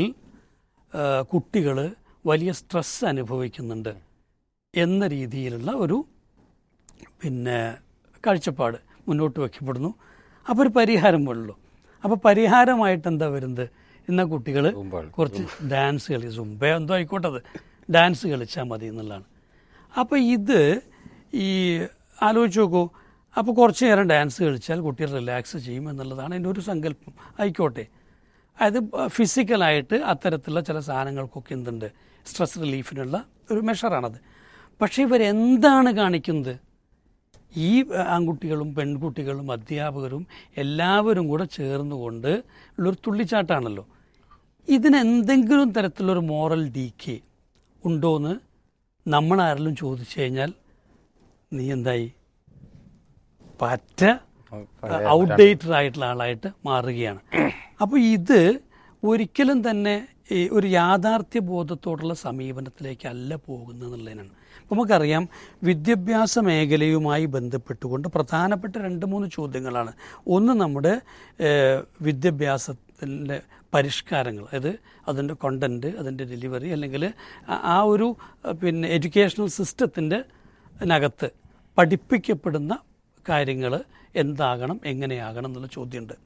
കുട്ടികൾ വലിയ സ്ട്രെസ് അനുഭവിക്കുന്നുണ്ട് എന്ന രീതിയിലുള്ള ഒരു പിന്നെ കാഴ്ചപ്പാട് മുന്നോട്ട് വയ്ക്കപ്പെടുന്നു അപ്പോൾ ഒരു പരിഹാരം വേണമല്ലോ അപ്പോൾ പരിഹാരമായിട്ട് എന്താ വരുന്നത് ഇന്ന കുട്ടികൾ കുറച്ച് ഡാൻസ് കളി സുംബ എന്തോ ആയിക്കോട്ടെ അത് ഡാൻസ് കളിച്ചാൽ മതി എന്നുള്ളതാണ് അപ്പോൾ ഇത് ഈ ആലോചിച്ച് നോക്കൂ അപ്പോൾ കുറച്ച് നേരം ഡാൻസ് കളിച്ചാൽ കുട്ടികൾ റിലാക്സ് ചെയ്യും എന്നുള്ളതാണ് എൻ്റെ ഒരു സങ്കല്പം ആയിക്കോട്ടെ അത് ഫിസിക്കലായിട്ട് അത്തരത്തിലുള്ള ചില സാധനങ്ങൾക്കൊക്കെ എന്തുണ്ട് സ്ട്രെസ് റിലീഫിനുള്ള ഒരു മെഷറാണത് പക്ഷേ ഇവരെന്താണ് കാണിക്കുന്നത് ഈ ആൺകുട്ടികളും പെൺകുട്ടികളും അധ്യാപകരും എല്ലാവരും കൂടെ ചേർന്നുകൊണ്ട് ഉള്ളൊരു തുള്ളിച്ചാട്ടാണല്ലോ ഇതിനെന്തെങ്കിലും തരത്തിലൊരു മോറൽ ഡീക്കേ ഉണ്ടോയെന്ന് നമ്മളാരെങ്കിലും ചോദിച്ചു കഴിഞ്ഞാൽ നീ എന്തായി പറ്റ ഔട്ട്ഡേറ്റഡ് ആയിട്ടുള്ള ആളായിട്ട് മാറുകയാണ് അപ്പോൾ ഇത് ഒരിക്കലും തന്നെ ഈ ഒരു യാഥാർത്ഥ്യ ബോധത്തോടുള്ള സമീപനത്തിലേക്കല്ല പോകുന്നത് എന്നുള്ളതിനാണ് അപ്പോൾ നമുക്കറിയാം വിദ്യാഭ്യാസ മേഖലയുമായി ബന്ധപ്പെട്ടുകൊണ്ട് പ്രധാനപ്പെട്ട രണ്ട് മൂന്ന് ചോദ്യങ്ങളാണ് ഒന്ന് നമ്മുടെ ഏഹ്, വിദ്യാഭ്യാസത്തിൻ്റെ പരിഷ്കാരങ്ങൾ അതായത് അതിൻ്റെ കണ്ടൻറ്റ് അതിൻ്റെ ഡെലിവറി അല്ലെങ്കിൽ ആ- ആ ഒരു അഹ്, പിന്നെ എഡ്യൂക്കേഷണൽ സിസ്റ്റത്തിൻ്റെ നകത്ത് പഠിപ്പിക്കപ്പെടുന്ന കാര്യങ്ങൾ എന്താകണം എങ്ങനെയാകണം എന്നുള്ള ചോദ്യമുണ്ട്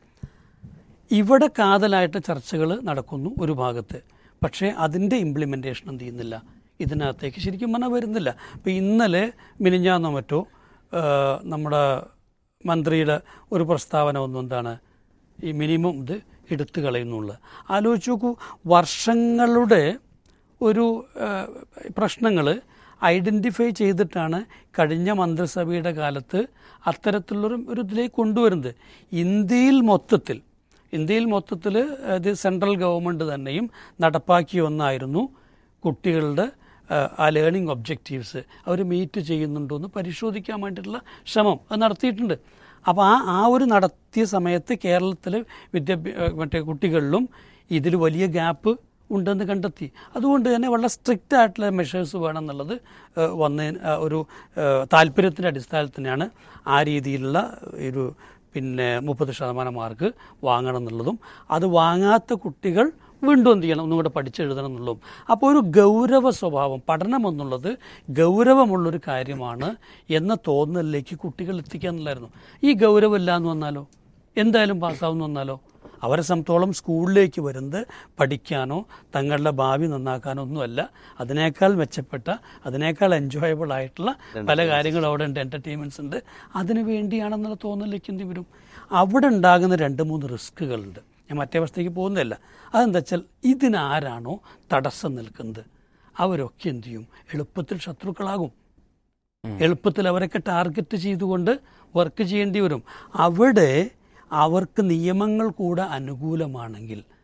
ഇവിടെ കാതലായിട്ട് ചർച്ചകൾ നടക്കുന്നു ഒരു ഭാഗത്ത് പക്ഷേ അതിൻ്റെ ഇംപ്ലിമെൻറ്റേഷൻ എന്ത് ചെയ്യുന്നില്ല ഇതിനകത്തേക്ക് ശരിക്കും പറഞ്ഞാൽ വരുന്നില്ല ഇപ്പോൾ ഇന്നലെ മിനിഞ്ഞാന്നോ മറ്റോ ആ, നമ്മുടെ മന്ത്രിയുടെ ഒരു പ്രസ്താവന ഒന്നും എന്താണ് ഈ മിനിമം ഇത് എടുത്തു കളയുന്നുള്ള ആലോചിച്ച് നോക്കൂ വർഷങ്ങളുടെ ഒരു പ്രശ്നങ്ങൾ ഐഡൻറ്റിഫൈ ചെയ്തിട്ടാണ് കഴിഞ്ഞ മന്ത്രിസഭയുടെ കാലത്ത് അത്തരത്തിലുള്ളൊരു ഒരു ഇതിലേക്ക് കൊണ്ടുവരുന്നത് ഇന്ത്യയിൽ മൊത്തത്തിൽ ഇന്ത്യയിൽ മൊത്തത്തിൽ ഇത് സെൻട്രൽ ഗവൺമെൻറ് തന്നെയും നടപ്പാക്കിയ ഒന്നായിരുന്നു കുട്ടികളുടെ ആ, ആ ലേണിംഗ് ഒബ്ജക്റ്റീവ്സ് അവർ മീറ്റ് ചെയ്യുന്നുണ്ടോ എന്ന് പരിശോധിക്കാൻ വേണ്ടിയിട്ടുള്ള ശ്രമം അത് നടത്തിയിട്ടുണ്ട് അപ്പോൾ ആ ആ ഒരു നടത്തിയ സമയത്ത് കേരളത്തിൽ വിദ്യാഭ്യാ മറ്റേ കുട്ടികളിലും ഇതിൽ വലിയ ഗ്യാപ്പ് ഉണ്ടെന്ന് കണ്ടെത്തി അതുകൊണ്ട് തന്നെ വളരെ സ്ട്രിക്റ്റ് ആയിട്ടുള്ള മെഷേഴ്സ് വേണം എന്നുള്ളത് ഏഹ്, വന്നതിന് ആ, ഒരു ഏഹ്, താല്പര്യത്തിൻ്റെ അടിസ്ഥാനത്തിനാണ് ആ രീതിയിലുള്ള ഒരു പിന്നെ മുപ്പത് ശതമാനം മാർക്ക് വാങ്ങണം എന്നുള്ളതും അത് വാങ്ങാത്ത കുട്ടികൾ വീണ്ടും എന്ത് ചെയ്യണം ഒന്നും കൂടെ പഠിച്ചെഴുതണം എന്നുള്ളതും അപ്പോൾ ഒരു ഗൗരവ സ്വഭാവം പഠനം എന്നുള്ളത് ഗൗരവമുള്ളൊരു കാര്യമാണ് എന്ന തോന്നലിലേക്ക് കുട്ടികൾ എത്തിക്കുക എന്നുള്ളായിരുന്നു ഈ ഗൗരവമില്ല എന്ന് വന്നാലോ എന്തായാലും പാസ്സാവുമെന്ന് വന്നാലോ അവരെ സംബന്ധിച്ചോളം സ്കൂളിലേക്ക് വരുന്നത് പഠിക്കാനോ തങ്ങളുടെ ഭാവി നന്നാക്കാനോ ഒന്നുമല്ല അതിനേക്കാൾ മെച്ചപ്പെട്ട അതിനേക്കാൾ എൻജോയബിൾ ആയിട്ടുള്ള പല കാര്യങ്ങളും അവിടെ ഉണ്ട് എൻ്റർടൈൻമെൻറ്റ്സ് ഉണ്ട് അതിനു വേണ്ടിയാണെന്നുള്ള തോന്നലിലേക്ക് എന്ത് വരും അവിടെ ഉണ്ടാകുന്ന രണ്ട് മൂന്ന് റിസ്കുകളുണ്ട് ഞാൻ മറ്റേ അവസ്ഥയ്ക്ക് പോകുന്നില്ല അതെന്താ വെച്ചാൽ ഇതിനാരാണോ തടസ്സം നിൽക്കുന്നത് അവരൊക്കെ എന്ത് ചെയ്യും എളുപ്പത്തിൽ ശത്രുക്കളാകും എളുപ്പത്തിൽ അവരൊക്കെ ടാർഗറ്റ് ചെയ്തുകൊണ്ട് വർക്ക് ചെയ്യേണ്ടി വരും അവിടെ അവർക്ക് നിയമങ്ങൾ കൂടെ അനുകൂലമാണെങ്കിൽ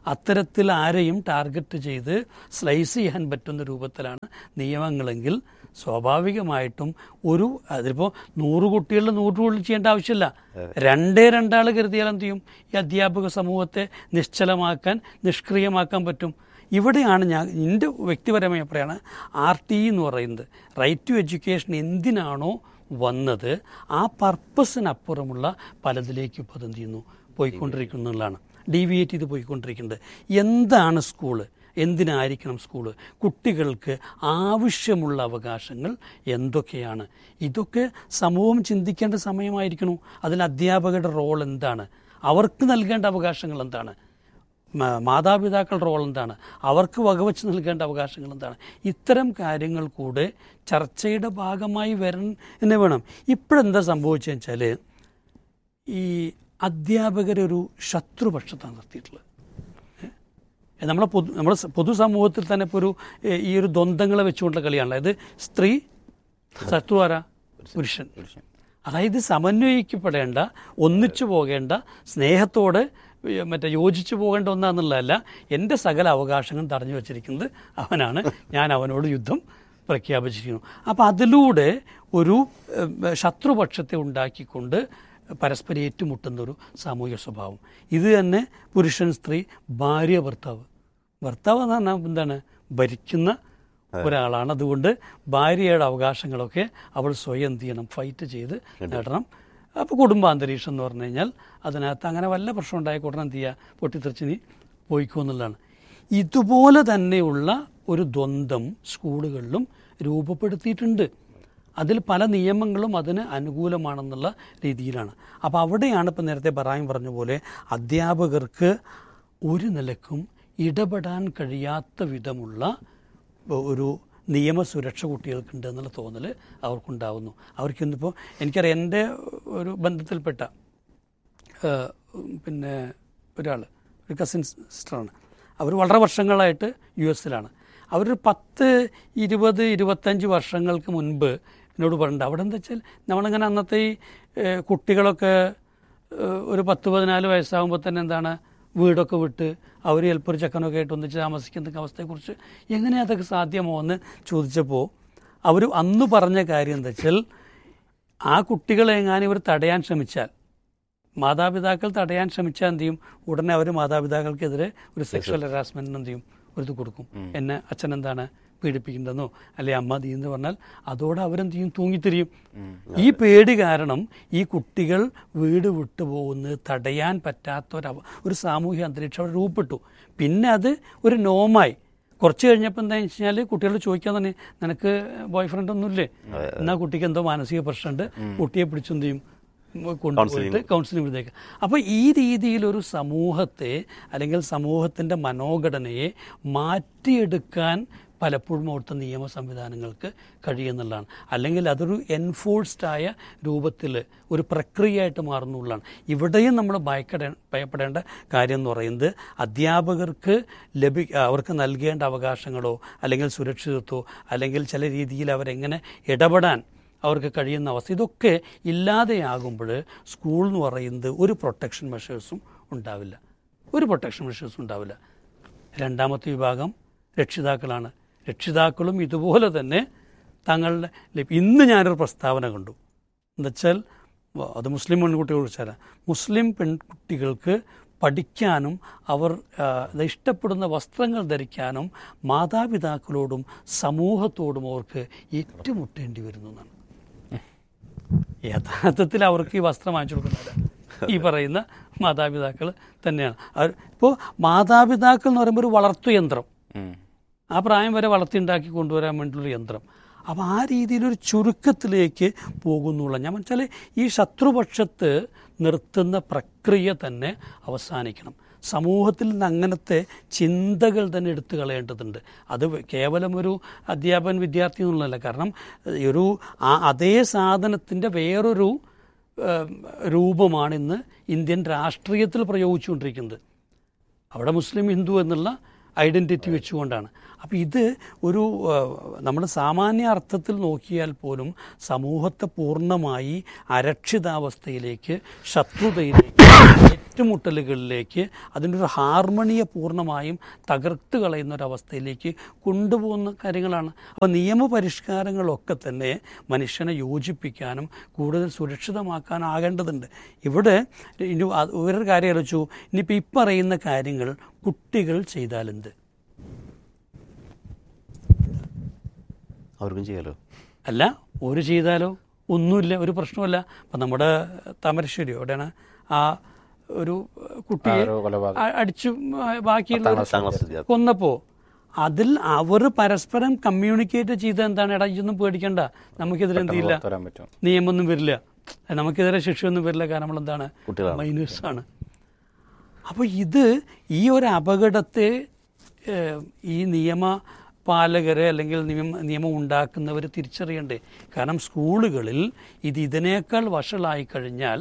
അത്തരത്തിൽ ആരെയും ടാർഗറ്റ് ചെയ്ത് സ്ലൈസ് ചെയ്യാൻ പറ്റുന്ന രൂപത്തിലാണ് നിയമങ്ങളെങ്കിൽ സ്വാഭാവികമായിട്ടും ഒരു അതിപ്പോൾ നൂറ് കുട്ടികളുടെ നൂറ് കുട്ടികൾ ചെയ്യേണ്ട ആവശ്യമില്ല രണ്ടേ രണ്ടാൾ കരുതിയാൽ എന്ത് ചെയ്യും ഈ അധ്യാപക സമൂഹത്തെ നിശ്ചലമാക്കാൻ നിഷ്ക്രിയമാക്കാൻ പറ്റും ഇവിടെയാണ് ഞാൻ എൻ്റെ വ്യക്തിപരമായ പറയാണ് ആർ ടി എന്ന് പറയുന്നത് റൈറ്റ് ടു എഡ്യൂക്കേഷൻ എന്തിനാണോ വന്നത് ആ പർപ്പസിനപ്പുറമുള്ള പലതിലേക്ക് ഇപ്പോൾ അതെന്ത് ചെയ്യുന്നു പോയിക്കൊണ്ടിരിക്കുന്നുള്ളതാണ് ഡീവിയേറ്റ് ചെയ്ത് പോയിക്കൊണ്ടിരിക്കുന്നത് എന്താണ് സ്കൂള് എന്തിനായിരിക്കണം സ്കൂള് കുട്ടികൾക്ക് ആവശ്യമുള്ള അവകാശങ്ങൾ എന്തൊക്കെയാണ് ഇതൊക്കെ സമൂഹം ചിന്തിക്കേണ്ട സമയമായിരിക്കണു അതിൽ അധ്യാപകരുടെ റോൾ എന്താണ് അവർക്ക് നൽകേണ്ട അവകാശങ്ങൾ എന്താണ് മ- മാതാപിതാക്കളുടെ റോൾ എന്താണ് അവർക്ക് വകവച്ച് നൽകേണ്ട അവകാശങ്ങൾ എന്താണ് ഇത്തരം കാര്യങ്ങൾ കൂടെ ചർച്ചയുടെ ഭാഗമായി വരണ വേണം ഇപ്പോഴെന്താ സംഭവിച്ചതെന്ന് വെച്ചാൽ ഈ അധ്യാപകരൊരു ശത്രുപക്ഷത്താണ് നിർത്തിയിട്ടുള്ളത് ഏ, നമ്മളെ പൊതു നമ്മുടെ സ- പൊതുസമൂഹത്തിൽ തന്നെ ഇപ്പോൾ ഒരു ഏ, ഈ ഒരു ദ്വന്ദ്ങ്ങളെ വെച്ചുകൊണ്ടുള്ള കളിയാണല്ലോ അതായത് സ്ത്രീ ശത്രു ആരാ പുരുഷൻ അതായത് സമന്വയിക്കപ്പെടേണ്ട ഒന്നിച്ചു പോകേണ്ട സ്നേഹത്തോടെ ഏ, മറ്റേ യോജിച്ചു പോകേണ്ട ഒന്നാന്നുള്ളതല്ല എൻ്റെ സകല അവകാശങ്ങളും തടഞ്ഞു വച്ചിരിക്കുന്നത് അവനാണ് ഞാൻ അവനോട് യുദ്ധം പ്രഖ്യാപിച്ചിരിക്കുന്നു അപ്പോൾ അതിലൂടെ ഒരു ഏ, ശത്രുപക്ഷത്തെ ഉണ്ടാക്കിക്കൊണ്ട് പരസ്പരം ഏറ്റുമുട്ടുന്ന ഒരു സാമൂഹിക സ്വഭാവം ഇത് തന്നെ പുരുഷൻ സ്ത്രീ ഭാര്യ ഭർത്താവ് ഭർത്താവ് എന്ന് പറഞ്ഞാൽ എന്താണ് ഭരിക്കുന്ന ഒരാളാണ് അതുകൊണ്ട് ഭാര്യയുടെ അവകാശങ്ങളൊക്കെ അവൾ സ്വയം എന്ത് ചെയ്യണം ഫൈറ്റ് ചെയ്ത് നേടണം അപ്പോൾ കുടുംബാന്തരീക്ഷം എന്ന് പറഞ്ഞു കഴിഞ്ഞാൽ അതിനകത്ത് അങ്ങനെ വല്ല പ്രശ്നം ഉണ്ടായ ഉടനെ എന്ത് ചെയ്യുക പൊട്ടിത്തെറിച്ച് നീ പോയിക്കോ എന്നുള്ളതാണ് ഇതുപോലെ തന്നെയുള്ള ഒരു ദ്വന്ദ്ം സ്കൂളുകളിലും രൂപപ്പെടുത്തിയിട്ടുണ്ട് അതിൽ പല നിയമങ്ങളും അതിന് അനുകൂലമാണെന്നുള്ള രീതിയിലാണ് അപ്പോൾ അവിടെയാണ് ഇപ്പം നേരത്തെ ബറായും പറഞ്ഞ പോലെ അധ്യാപകർക്ക് ഒരു നിലക്കും ഇടപെടാൻ കഴിയാത്ത വിധമുള്ള ഒരു നിയമസുരക്ഷ കുട്ടികൾക്കുണ്ട് എന്നുള്ള തോന്നൽ അവർക്കുണ്ടാവുന്നു അവർക്കിന്നിപ്പോൾ എനിക്കറിയാം എൻ്റെ ഒരു ബന്ധത്തിൽപ്പെട്ട ഏഹ്, പിന്നെ ഒരാൾ ഒരു കസിൻ സിസ്റ്ററാണ് അവർ വളരെ വർഷങ്ങളായിട്ട് യു എസിലാണ് അവരൊരു പത്ത് ഇരുപത് ഇരുപത്തഞ്ച് വർഷങ്ങൾക്ക് മുൻപ് എന്നോട് പറഞ്ഞിട്ടുണ്ട് അവിടെ എന്താ വെച്ചാൽ നമ്മളിങ്ങനെ അന്നത്തെ ഈ ഏഹ്, കുട്ടികളൊക്കെ ഏഹ്, ഒരു പത്ത് പതിനാല് വയസ്സാകുമ്പോൾ തന്നെ എന്താണ് വീടൊക്കെ വിട്ട് അവർ ചിലപ്പോൾ ഒരു ചെക്കനൊക്കെ ആയിട്ട് ഒന്നിച്ച് താമസിക്കുന്ന അവസ്ഥയെക്കുറിച്ച് എങ്ങനെ അതൊക്കെ സാധ്യമോ എന്ന് ചോദിച്ചപ്പോൾ അവർ അന്ന് പറഞ്ഞ കാര്യം എന്താ വെച്ചാൽ ആ കുട്ടികളെ എങ്ങാനും ഇവർ തടയാൻ ശ്രമിച്ചാൽ മാതാപിതാക്കൾ തടയാൻ ശ്രമിച്ചാൽ എന്ത് ചെയ്യും ഉടനെ അവർ മാതാപിതാക്കൾക്കെതിരെ ഒരു സെക്ഷൽ ഹറാസ്മെന്റിന് എന്ത് ചെയ്യും ഒരു ഇത് കൊടുക്കും എന്നെ അച്ഛൻ എന്താണ് പീഡിപ്പിക്കുന്നതെന്നോ അല്ലെ അമ്മ തീ എന്ന് പറഞ്ഞാൽ അതോടെ അവരെന്ത് ചെയ്യും തൂങ്ങിത്തിരിയും ഈ പേടി കാരണം ഈ കുട്ടികൾ വീട് വിട്ടു പോകുന്നത് തടയാൻ പറ്റാത്ത ഒരു അവ- ഒരു സാമൂഹ്യ അന്തരീക്ഷം അവിടെ രൂപപ്പെട്ടു പിന്നെ അത് ഒരു നോമായി കുറച്ച് കഴിഞ്ഞപ്പോൾ എന്താ വെച്ച് കഴിഞ്ഞാൽ കുട്ടികളോട് ചോദിക്കാൻ തന്നെ നിനക്ക് ബോയ് ഫ്രണ്ട് ഒന്നുമില്ലേ എന്നാൽ കുട്ടിക്ക് എന്തോ മാനസിക പ്രശ്നമുണ്ട് കുട്ടിയെ പിടിച്ചെന്ത് ചെയ്യും കൊണ്ടുപോയിട്ട് കൗൺസിലിംഗ് വിടുന്നേക്ക് അപ്പോൾ ഈ രീതിയിൽ ഒരു സമൂഹത്തെ അല്ലെങ്കിൽ സമൂഹത്തിൻ്റെ മനോഘടനയെ മാറ്റിയെടുക്കാൻ പലപ്പോഴും അവിടുത്തെ നിയമ സംവിധാനങ്ങൾക്ക് കഴിയുന്നുള്ളതാണ് അല്ലെങ്കിൽ അതൊരു എൻഫോഴ്സ്ഡ് ആയ രൂപത്തിൽ ഒരു പ്രക്രിയയായിട്ട് മാറുന്നുള്ളതാണ് ഇവിടെയും നമ്മൾ ഭയക്കട ഭയപ്പെടേണ്ട കാര്യം എന്ന് പറയുന്നത് അധ്യാപകർക്ക് ലഭി അവർക്ക് നൽകേണ്ട അവകാശങ്ങളോ അല്ലെങ്കിൽ സുരക്ഷിതത്വമോ അല്ലെങ്കിൽ ചില രീതിയിൽ അവരെങ്ങനെ ഇടപെടാൻ അവർക്ക് കഴിയുന്ന അവസ്ഥ ഇതൊക്കെ ഇല്ലാതെയാകുമ്പോൾ സ്കൂൾ എന്ന് പറയുന്നത് ഒരു പ്രൊട്ടക്ഷൻ മെഷേഴ്സും ഉണ്ടാവില്ല ഒരു പ്രൊട്ടക്ഷൻ മെഷേഴ്സും ഉണ്ടാവില്ല രണ്ടാമത്തെ വിഭാഗം രക്ഷിതാക്കളാണ് രക്ഷിതാക്കളും ഇതുപോലെ തന്നെ തങ്ങളുടെ ലി- ഇന്ന് ഞാനൊരു പ്രസ്താവന കണ്ടു എന്നുവെച്ചാൽ വ- അത് മുസ്ലിം പെൺകുട്ടികളെ കുറിച്ചല്ല മുസ്ലിം പെൺകുട്ടികൾക്ക് പഠിക്കാനും അവർ ആ, അത് ഇഷ്ടപ്പെടുന്ന വസ്ത്രങ്ങൾ ധരിക്കാനും മാതാപിതാക്കളോടും സമൂഹത്തോടും അവർക്ക് ഏറ്റുമുട്ടേണ്ടി വരുന്നു എന്നാണ് യഥാർത്ഥത്തിൽ അവർക്ക് ഈ വസ്ത്രം വാങ്ങിച്ചു കൊടുക്കുന്നില്ല ഈ പറയുന്ന മാതാപിതാക്കൾ തന്നെയാണ് അവർ ഇപ്പോൾ മാതാപിതാക്കൾ എന്ന് പറയുമ്പോൾ ഒരു വളർത്തു യന്ത്രം ആ പ്രായം വരെ വളർത്തിയുണ്ടാക്കി കൊണ്ടുവരാൻ വേണ്ടിയുള്ള യന്ത്രം അപ്പോൾ ആ രീതിയിലൊരു ചുരുക്കത്തിലേക്ക് പോകുന്നുള്ള ഞാൻ വെച്ചാൽ ഈ ശത്രുപക്ഷത്ത് നിർത്തുന്ന പ്രക്രിയ തന്നെ അവസാനിക്കണം സമൂഹത്തിൽ നിന്ന് അങ്ങനത്തെ ചിന്തകൾ തന്നെ എടുത്തു കളയേണ്ടതുണ്ട് അത് കേവലം ഒരു അധ്യാപകൻ വിദ്യാർത്ഥി എന്നുള്ളതല്ല കാരണം ഈ ഒരു ആ അതേ സാധനത്തിൻ്റെ വേറൊരു ഏം, രൂപമാണ് ഇന്ന് ഇന്ത്യൻ രാഷ്ട്രീയത്തിൽ പ്രയോഗിച്ചുകൊണ്ടിരിക്കുന്നത് അവിടെ മുസ്ലിം ഹിന്ദു എന്നുള്ള ഐഡൻറ്റിറ്റി വെച്ചുകൊണ്ടാണ് അപ്പോൾ ഇത് ഒരു നമ്മുടെ സാമാന്യ അർത്ഥത്തിൽ നോക്കിയാൽ പോലും സമൂഹത്തെ പൂർണ്ണമായി അരക്ഷിതാവസ്ഥയിലേക്ക് ശത്രുതയിലേക്ക് ഏറ്റുമുട്ടലുകളിലേക്ക് അതിൻ്റെ ഒരു ഹാർമണിയെ പൂർണ്ണമായും തകർത്ത് കളയുന്ന ഒരവസ്ഥയിലേക്ക് കൊണ്ടുപോകുന്ന കാര്യങ്ങളാണ് അപ്പോൾ നിയമപരിഷ്കാരങ്ങളൊക്കെ തന്നെ മനുഷ്യനെ യോജിപ്പിക്കാനും കൂടുതൽ സുരക്ഷിതമാക്കാനും ആകേണ്ടതുണ്ട് ഇവിടെ ഇനി അത് വേറൊരു കാര്യം ആലോചിച്ചു ഇനിയിപ്പോൾ ഈ പറയുന്ന കാര്യങ്ങൾ കുട്ടികൾ ചെയ്താലെന്ത് അവർക്കും ചെയ്യാലോ അല്ല ഒരു ചെയ്താലോ ഒന്നുമില്ല ഒരു പ്രശ്നമല്ല അപ്പം നമ്മുടെ താമരശ്ശേരി എവിടെയാണ് ആ ഒരു കുട്ടിയെ ആ ഒരു കൊലപാതകം. അ- അടിച്ചു ആ, ബാക്കിയുള്ള പത്താം ക്ലാസ് വിദ്യാർത്ഥി. കൊന്നപ്പോ അതിൽ അവർ പരസ്പരം കമ്മ്യൂണിക്കേറ്റ് ചെയ്ത് എന്താണ് എടാ ഇതൊന്നും പേടിക്കണ്ട നമുക്കെതിരെ എന്ത് ചെയ്യില്ല പുറത്ത് വരാൻ പറ്റും നിയമമൊന്നും വരില്ല നമുക്കെതിരെ ശിക്ഷയൊന്നും വരില്ല കാരണം നമ്മൾ എന്താണ് കുട്ടികളാണ്. മൈനേഴ്സ് ആണ് അപ്പോൾ ഇത് ഈ ഒരു അപകടത്തെ ഏഹ്, ഈ നിയമ പാലകരെ അല്ലെങ്കിൽ നിയമം നിയമം ഉണ്ടാക്കുന്നവർ തിരിച്ചറിയണ്ടേ കാരണം സ്കൂളുകളിൽ ഇത് ഇതിനേക്കാൾ വഷളായി കഴിഞ്ഞാൽ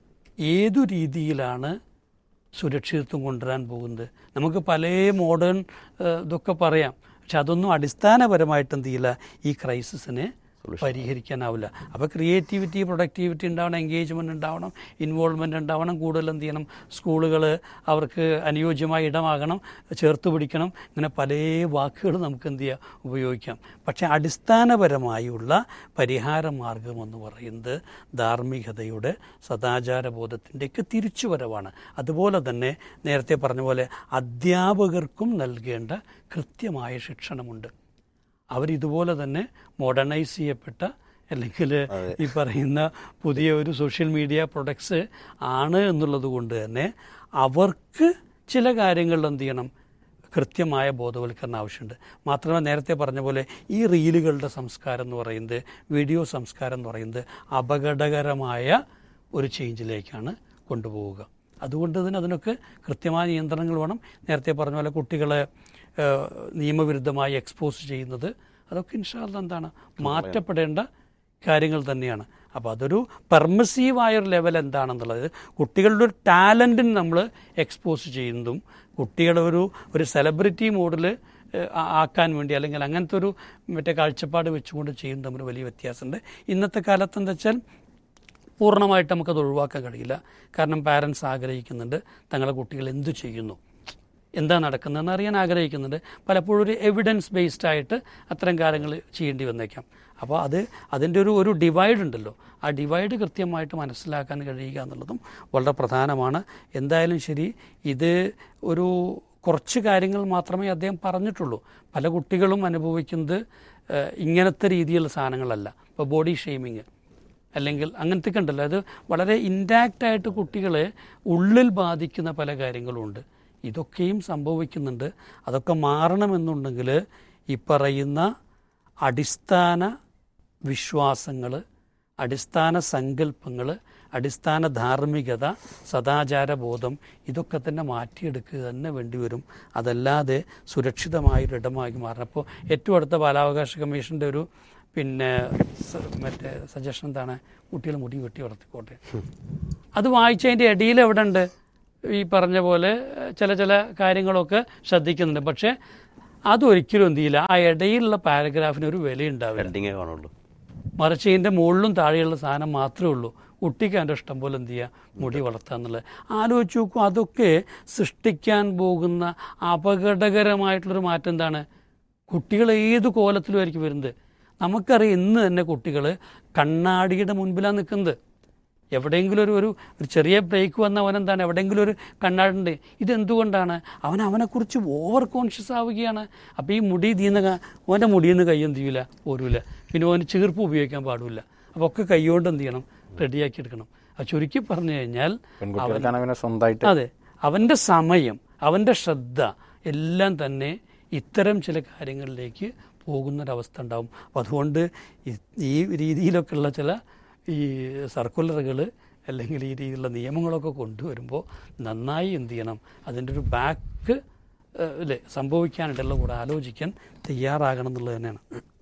ഏതു രീതിയിലാണ് സുരക്ഷിതത്വം കൊണ്ടുവരാൻ പോകുന്നത് നമുക്ക് പല മോഡേൺ ഏഹ്, ഇതൊക്കെ പറയാം പക്ഷെ അതൊന്നും അടിസ്ഥാനപരമായിട്ട് എന്ത് ചെയ്യില്ല ഈ ക്രൈസിസിനെ പരിഹരിക്കാനാവില്ല അപ്പോൾ ക്രിയേറ്റിവിറ്റി പ്രൊഡക്ടിവിറ്റി ഉണ്ടാവണം എൻഗേജ്മെൻ്റ് ഉണ്ടാവണം ഇൻവോൾവ്മെൻ്റ് ഉണ്ടാവണം കൂടുതൽ എന്ത് ചെയ്യണം സ്കൂളുകൾ അവർക്ക് അനുയോജ്യമായ ഇടമാകണം ചേർത്ത് പിടിക്കണം ഇങ്ങനെ പല വാക്കുകൾ നമുക്ക് എന്ത് ചെയ്യാം ഉപയോഗിക്കാം പക്ഷേ അടിസ്ഥാനപരമായുള്ള പരിഹാര മാർഗം എന്ന് പറയുന്നത് ധാർമ്മികതയുടെ സദാചാരബോധത്തിൻ്റെയൊക്കെ തിരിച്ചുവരവാണ് അതുപോലെ തന്നെ നേരത്തെ പറഞ്ഞ പോലെ അധ്യാപകർക്കും നൽകേണ്ട കൃത്യമായ ശിക്ഷണമുണ്ട് അവരിതുപോലെ തന്നെ മോഡേണൈസ് ചെയ്യപ്പെട്ട അല്ലെങ്കിൽ ഈ പറയുന്ന പുതിയ ഒരു സോഷ്യൽ മീഡിയ പ്രൊഡക്ട്സ് ആണ് എന്നുള്ളത് കൊണ്ട് തന്നെ അവർക്ക് ചില കാര്യങ്ങളിൽ എന്ത് ചെയ്യണം കൃത്യമായ ബോധവൽക്കരണം ആവശ്യമുണ്ട് മാത്രമല്ല നേരത്തെ പറഞ്ഞ പോലെ ഈ റീലുകളുടെ സംസ്കാരം എന്ന് പറയുന്നത് വീഡിയോ സംസ്കാരം എന്ന് പറയുന്നത് അപകടകരമായ ഒരു ചേഞ്ചിലേക്കാണ് കൊണ്ടുപോവുക അതുകൊണ്ട് തന്നെ അതിനൊക്കെ കൃത്യമായ നിയന്ത്രണങ്ങൾ വേണം നേരത്തെ പറഞ്ഞ പോലെ കുട്ടികളെ ഏഹ്, നിയമവിരുദ്ധമായി എക്സ്പോസ് ചെയ്യുന്നത് അതൊക്കെ ഇൻഷാല്ല എന്താണ് മാറ്റപ്പെടേണ്ട കാര്യങ്ങൾ തന്നെയാണ് അപ്പോൾ അതൊരു പെർമസീവായ ഒരു ലെവൽ എന്താണെന്നുള്ളത് കുട്ടികളുടെ ഒരു ടാലൻറ്റിന് നമ്മൾ എക്സ്പോസ് ചെയ്യുന്നതും കുട്ടികളെ ഒരു ഒരു സെലിബ്രിറ്റി മോഡിൽ ആക്കാൻ വേണ്ടി അല്ലെങ്കിൽ അങ്ങനത്തെ ഒരു മറ്റേ കാഴ്ചപ്പാട് വെച്ചുകൊണ്ട് ചെയ്യുന്നത് തമ്മിൽ വലിയ വ്യത്യാസമുണ്ട് ഇന്നത്തെ കാലത്ത് എന്താ വെച്ചാൽ പൂർണ്ണമായിട്ട് നമുക്കത് ഒഴിവാക്കാൻ കഴിയില്ല കാരണം പാരൻസ് ആഗ്രഹിക്കുന്നുണ്ട് തങ്ങളുടെ കുട്ടികൾ എന്തു ചെയ്യുന്നു എന്താ നടക്കുന്നതെന്ന് അറിയാൻ ആഗ്രഹിക്കുന്നുണ്ട് പലപ്പോഴും ഒരു എവിഡൻസ് ബേസ്ഡ് ആയിട്ട് അത്തരം കാര്യങ്ങൾ ചെയ്യേണ്ടി വന്നേക്കാം അപ്പോൾ അത് അതിൻ്റെ ഒരു ഒരു ഡിവൈഡ് ഉണ്ടല്ലോ ആ ഡിവൈഡ് കൃത്യമായിട്ട് മനസ്സിലാക്കാൻ കഴിയുക എന്നുള്ളതും വളരെ പ്രധാനമാണ് എന്തായാലും ശരി ഇത് ഒരു കുറച്ച് കാര്യങ്ങൾ മാത്രമേ അദ്ദേഹം പറഞ്ഞിട്ടുള്ളൂ പല കുട്ടികളും അനുഭവിക്കുന്നത് ഏഹ്, ഇങ്ങനത്തെ രീതിയിലുള്ള സാധനങ്ങളല്ല ഇപ്പോൾ ബോഡി ഷെയ്മിങ് അല്ലെങ്കിൽ അങ്ങനത്തെ ഉണ്ടല്ലോ അത് വളരെ ഇൻടാക്റ്റ് ആയിട്ട് കുട്ടികളെ ഉള്ളിൽ ബാധിക്കുന്ന പല കാര്യങ്ങളുമുണ്ട് ഇതൊക്കെയും സംഭവിക്കുന്നുണ്ട് അതൊക്കെ മാറണമെന്നുണ്ടെങ്കിൽ ഈ പറയുന്ന അടിസ്ഥാന വിശ്വാസങ്ങൾ അടിസ്ഥാന സങ്കല്പങ്ങൾ അടിസ്ഥാന ധാർമ്മികത സദാചാരബോധം ഇതൊക്കെ തന്നെ മാറ്റിയെടുക്കുക തന്നെ വേണ്ടി വരും അതല്ലാതെ സുരക്ഷിതമായൊരിടമായി മാറണം അപ്പോൾ ഏറ്റവും അടുത്ത ബാലാവകാശ കമ്മീഷൻ്റെ ഒരു പിന്നെ സ- മറ്റേ സജഷൻ എന്താണ് കുട്ടികൾ മുടി വെട്ടി വളർത്തിക്കോട്ടെ അത് വായിച്ചതിൻ്റെ ഇടയിൽ എവിടെ ഉണ്ട് ഈ പറഞ്ഞ പോലെ ഏഹ്, ചില ചില കാര്യങ്ങളൊക്കെ ശ്രദ്ധിക്കുന്നുണ്ട് പക്ഷേ അതൊരിക്കലും എന്ത് ചെയ്യില്ല ആ ഇടയിലുള്ള പാരഗ്രാഫിന് ഒരു വിലയുണ്ടാവില്ല ഹെഡിങ്ങേ കാണുള്ളൂ മറിച്ച് ഇതിൻ്റെ മുകളിലും താഴെയുള്ള സാധനം മാത്രമേ ഉള്ളൂ കുട്ടിക്ക് അതിൻ്റെ ഇഷ്ടം പോലെ എന്ത് ചെയ്യുക മുടി വളർത്തുക എന്നുള്ളത് ആലോചിച്ച് നോക്കൂ അതൊക്കെ സൃഷ്ടിക്കാൻ പോകുന്ന അപകടകരമായിട്ടുള്ളൊരു മാറ്റം എന്താണ് കുട്ടികൾ ഏത് കോലത്തിലും ആയിരിക്കും വരുന്നത് നമുക്കറിയാം ഇന്ന് തന്നെ കുട്ടികൾ കണ്ണാടിയുടെ മുൻപിലാണ് നിൽക്കുന്നത് എവിടെയെങ്കിലും ഒരു ഒരു ഒരു ചെറിയ ബ്രേക്ക് വന്ന അവനെന്താണ് എവിടെയെങ്കിലും ഒരു കണ്ണാടുണ്ട് ഇതെന്തുകൊണ്ടാണ് അവൻ അവനെക്കുറിച്ച് ഓവർ കോൺഷ്യസ് ആവുകയാണ് അപ്പോൾ ഈ മുടി തീന്ന് അവൻ്റെ മുടിയിൽ നിന്ന് കൈ എന്ത് ചെയ്യില്ല പോരൂല പിന്നെ അവന് ചീർപ്പ് ഉപയോഗിക്കാൻ പാടില്ല അപ്പോൾ ഒക്കെ കൈകൊണ്ട് എന്ത് ചെയ്യണം റെഡിയാക്കി എടുക്കണം അത് ചുരുക്കി പറഞ്ഞു കഴിഞ്ഞാൽ പെൺകുട്ടികൾക്കാണ് പിന്നെ സ്വന്തമായിട്ട് അതെ അവൻ്റെ സമയം അവൻ്റെ ശ്രദ്ധ എല്ലാം തന്നെ ഇത്തരം ചില കാര്യങ്ങളിലേക്ക് പോകുന്നൊരവസ്ഥ ഉണ്ടാവും അപ്പം അതുകൊണ്ട് ഈ- ഈ രീതിയിലൊക്കെയുള്ള ചില ഈ സർക്കുലറുകൾ അല്ലെങ്കിൽ ഈ രീതിയിലുള്ള നിയമങ്ങളൊക്കെ കൊണ്ടുവരുമ്പോൾ നന്നായി എന്ത് ചെയ്യണം അതിൻ്റെ ഒരു ബാക്ക് അല്ലേ സംഭവിക്കാനായിട്ടുള്ള കൂടെ ആലോചിക്കാൻ തയ്യാറാകണം എന്നുള്ളത് തന്നെയാണ്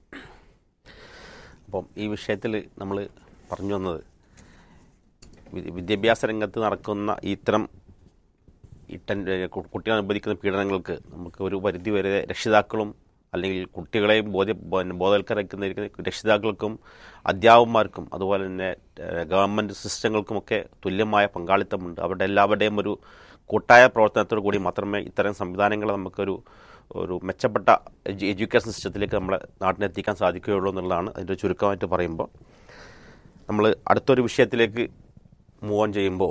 അപ്പം ഈ വിഷയത്തിൽ നമ്മൾ പറഞ്ഞു വന്നത് വി- വിദ്യാഭ്യാസ രംഗത്ത് നടക്കുന്ന ഇത്തരം ഇട്ടൻ കുട്ടികൾ അനുഭവിക്കുന്ന പീഡനങ്ങൾക്ക് നമുക്ക് ഒരു പരിധി വരെ രക്ഷിതാക്കളും അല്ലെങ്കിൽ കുട്ടികളെയും ബോധ്യ ബോ- ബോധവൽക്കരിക്കുന്ന രക്ഷിതാക്കൾക്കും അധ്യാപകന്മാർക്കും അതുപോലെ തന്നെ ഏഹ്, ഗവൺമെൻറ് സിസ്റ്റങ്ങൾക്കുമൊക്കെ തുല്യമായ പങ്കാളിത്തമുണ്ട് അവരുടെ എല്ലാവരുടെയും ഒരു കൂട്ടായ പ്രവർത്തനത്തോടു കൂടി മാത്രമേ ഇത്തരം സംവിധാനങ്ങളെ നമുക്കൊരു ഒരു മെച്ചപ്പെട്ട എഡ്യു- എഡ്യൂക്കേഷൻ സിസ്റ്റത്തിലേക്ക് നമ്മളെ നാട്ടിനെത്തിക്കാൻ സാധിക്കുകയുള്ളൂ എന്നുള്ളതാണ് അതിൻ്റെ ഒരു ചുരുക്കമായിട്ട് പറയുമ്പോൾ നമ്മൾ അടുത്തൊരു വിഷയത്തിലേക്ക് മൂവ് ഓൺ ചെയ്യുമ്പോൾ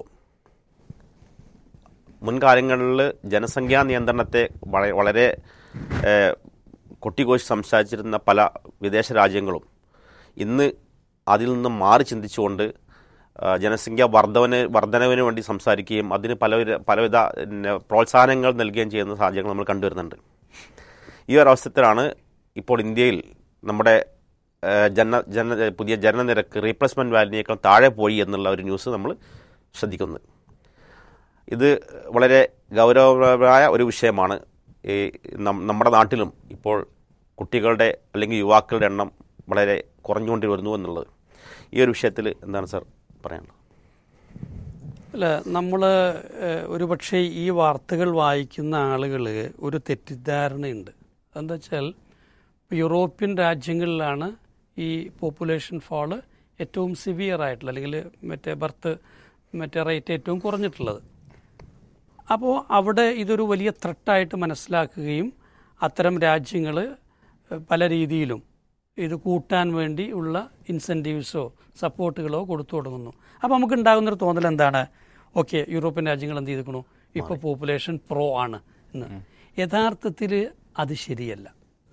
മുൻകാലങ്ങളിൽ ജനസംഖ്യാ നിയന്ത്രണത്തെ വള- വളരെ ഏഹ്, കൊട്ടിഘോഷി സംസാരിച്ചിരുന്ന പല വിദേശ രാജ്യങ്ങളും ഇന്ന് അതിൽ നിന്ന് മാറി ചിന്തിച്ചുകൊണ്ട് ആ, ജനസംഖ്യ വർധവന് വർധനവിന് വേണ്ടി സംസാരിക്കുകയും അതിന് പലവിധ പലവിധ പിന്നെ, പ്രോത്സാഹനങ്ങൾ നൽകുകയും ചെയ്യുന്ന സാഹചര്യങ്ങൾ നമ്മൾ കണ്ടുവരുന്നുണ്ട് ഈ ഒരു അവസരത്തിലാണ് ഇപ്പോൾ ഇന്ത്യയിൽ നമ്മുടെ ഏഹ്, ജന ജന പുതിയ ജനനനിരക്ക് റീപ്ലേസ്മെൻറ്റ് വാല്യൂനേക്കാൾ താഴെ പോയി എന്നുള്ള ഒരു ന്യൂസ് നമ്മൾ ശ്രദ്ധിക്കുന്നത് ഇത് വളരെ ഗൗരവമായ ഒരു വിഷയമാണ് ഈ നം- നമ്മുടെ നാട്ടിലും ഇപ്പോൾ കുട്ടികളുടെ അല്ലെങ്കിൽ യുവാക്കളുടെ എണ്ണം വളരെ കുറഞ്ഞുകൊണ്ട് വരുന്നു എന്നുള്ളത് ഈ ഒരു വിഷയത്തിൽ എന്താണ് സാർ പറയാനുള്ളത് അല്ല നമ്മൾ ഒരു പക്ഷേ ഈ വാർത്തകൾ വായിക്കുന്ന ആളുകൾ ഒരു തെറ്റിദ്ധാരണയുണ്ട് എന്താ വെച്ചാൽ യൂറോപ്യൻ രാജ്യങ്ങളിലാണ് ഈ പോപ്പുലേഷൻ ഫാള് ഏറ്റവും സിവിയർ ആയിട്ടുള്ള അല്ലെങ്കിൽ മറ്റേ ബർത്ത് മറ്റേ റേറ്റ് ഏറ്റവും കുറഞ്ഞിട്ടുള്ളത് അപ്പോൾ അവിടെ ഇതൊരു വലിയ ത്രട്ടായിട്ട് മനസ്സിലാക്കുകയും അത്തരം രാജ്യങ്ങൾ പല രീതിയിലും ഇത് കൂട്ടാൻ വേണ്ടി ഉള്ള ഇൻസെൻറ്റീവ്സോ സപ്പോർട്ടുകളോ കൊടുത്തു തുടങ്ങുന്നു അപ്പോൾ നമുക്ക് ഉണ്ടാകുന്നൊരു തോന്നൽ എന്താണ് ഓക്കെ യൂറോപ്യൻ രാജ്യങ്ങൾ എന്ത് ചെയ്തിരിക്കണു ഇപ്പോൾ പോപ്പുലേഷൻ പ്രോ ആണ് എന്ന് യഥാർത്ഥത്തിൽ അത് ശരിയല്ല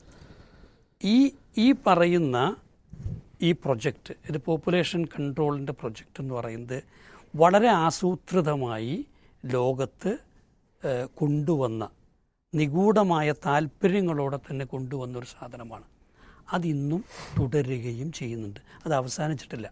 ഈ ഈ പറയുന്ന ഈ പ്രൊജക്റ്റ് ഇത് പോപ്പുലേഷൻ കൺട്രോളിൻ്റെ പ്രൊജക്റ്റ് എന്ന് പറയുന്നത് വളരെ ആസൂത്രിതമായി ലോകത്ത് ഏഹ്, കൊണ്ടുവന്ന നിഗൂഢമായ താല്പര്യങ്ങളോടെ തന്നെ കൊണ്ടുവന്ന ഒരു സാധനമാണ് അതിന്നും തുടരുകയും ചെയ്യുന്നുണ്ട് അത് അവസാനിച്ചിട്ടില്ല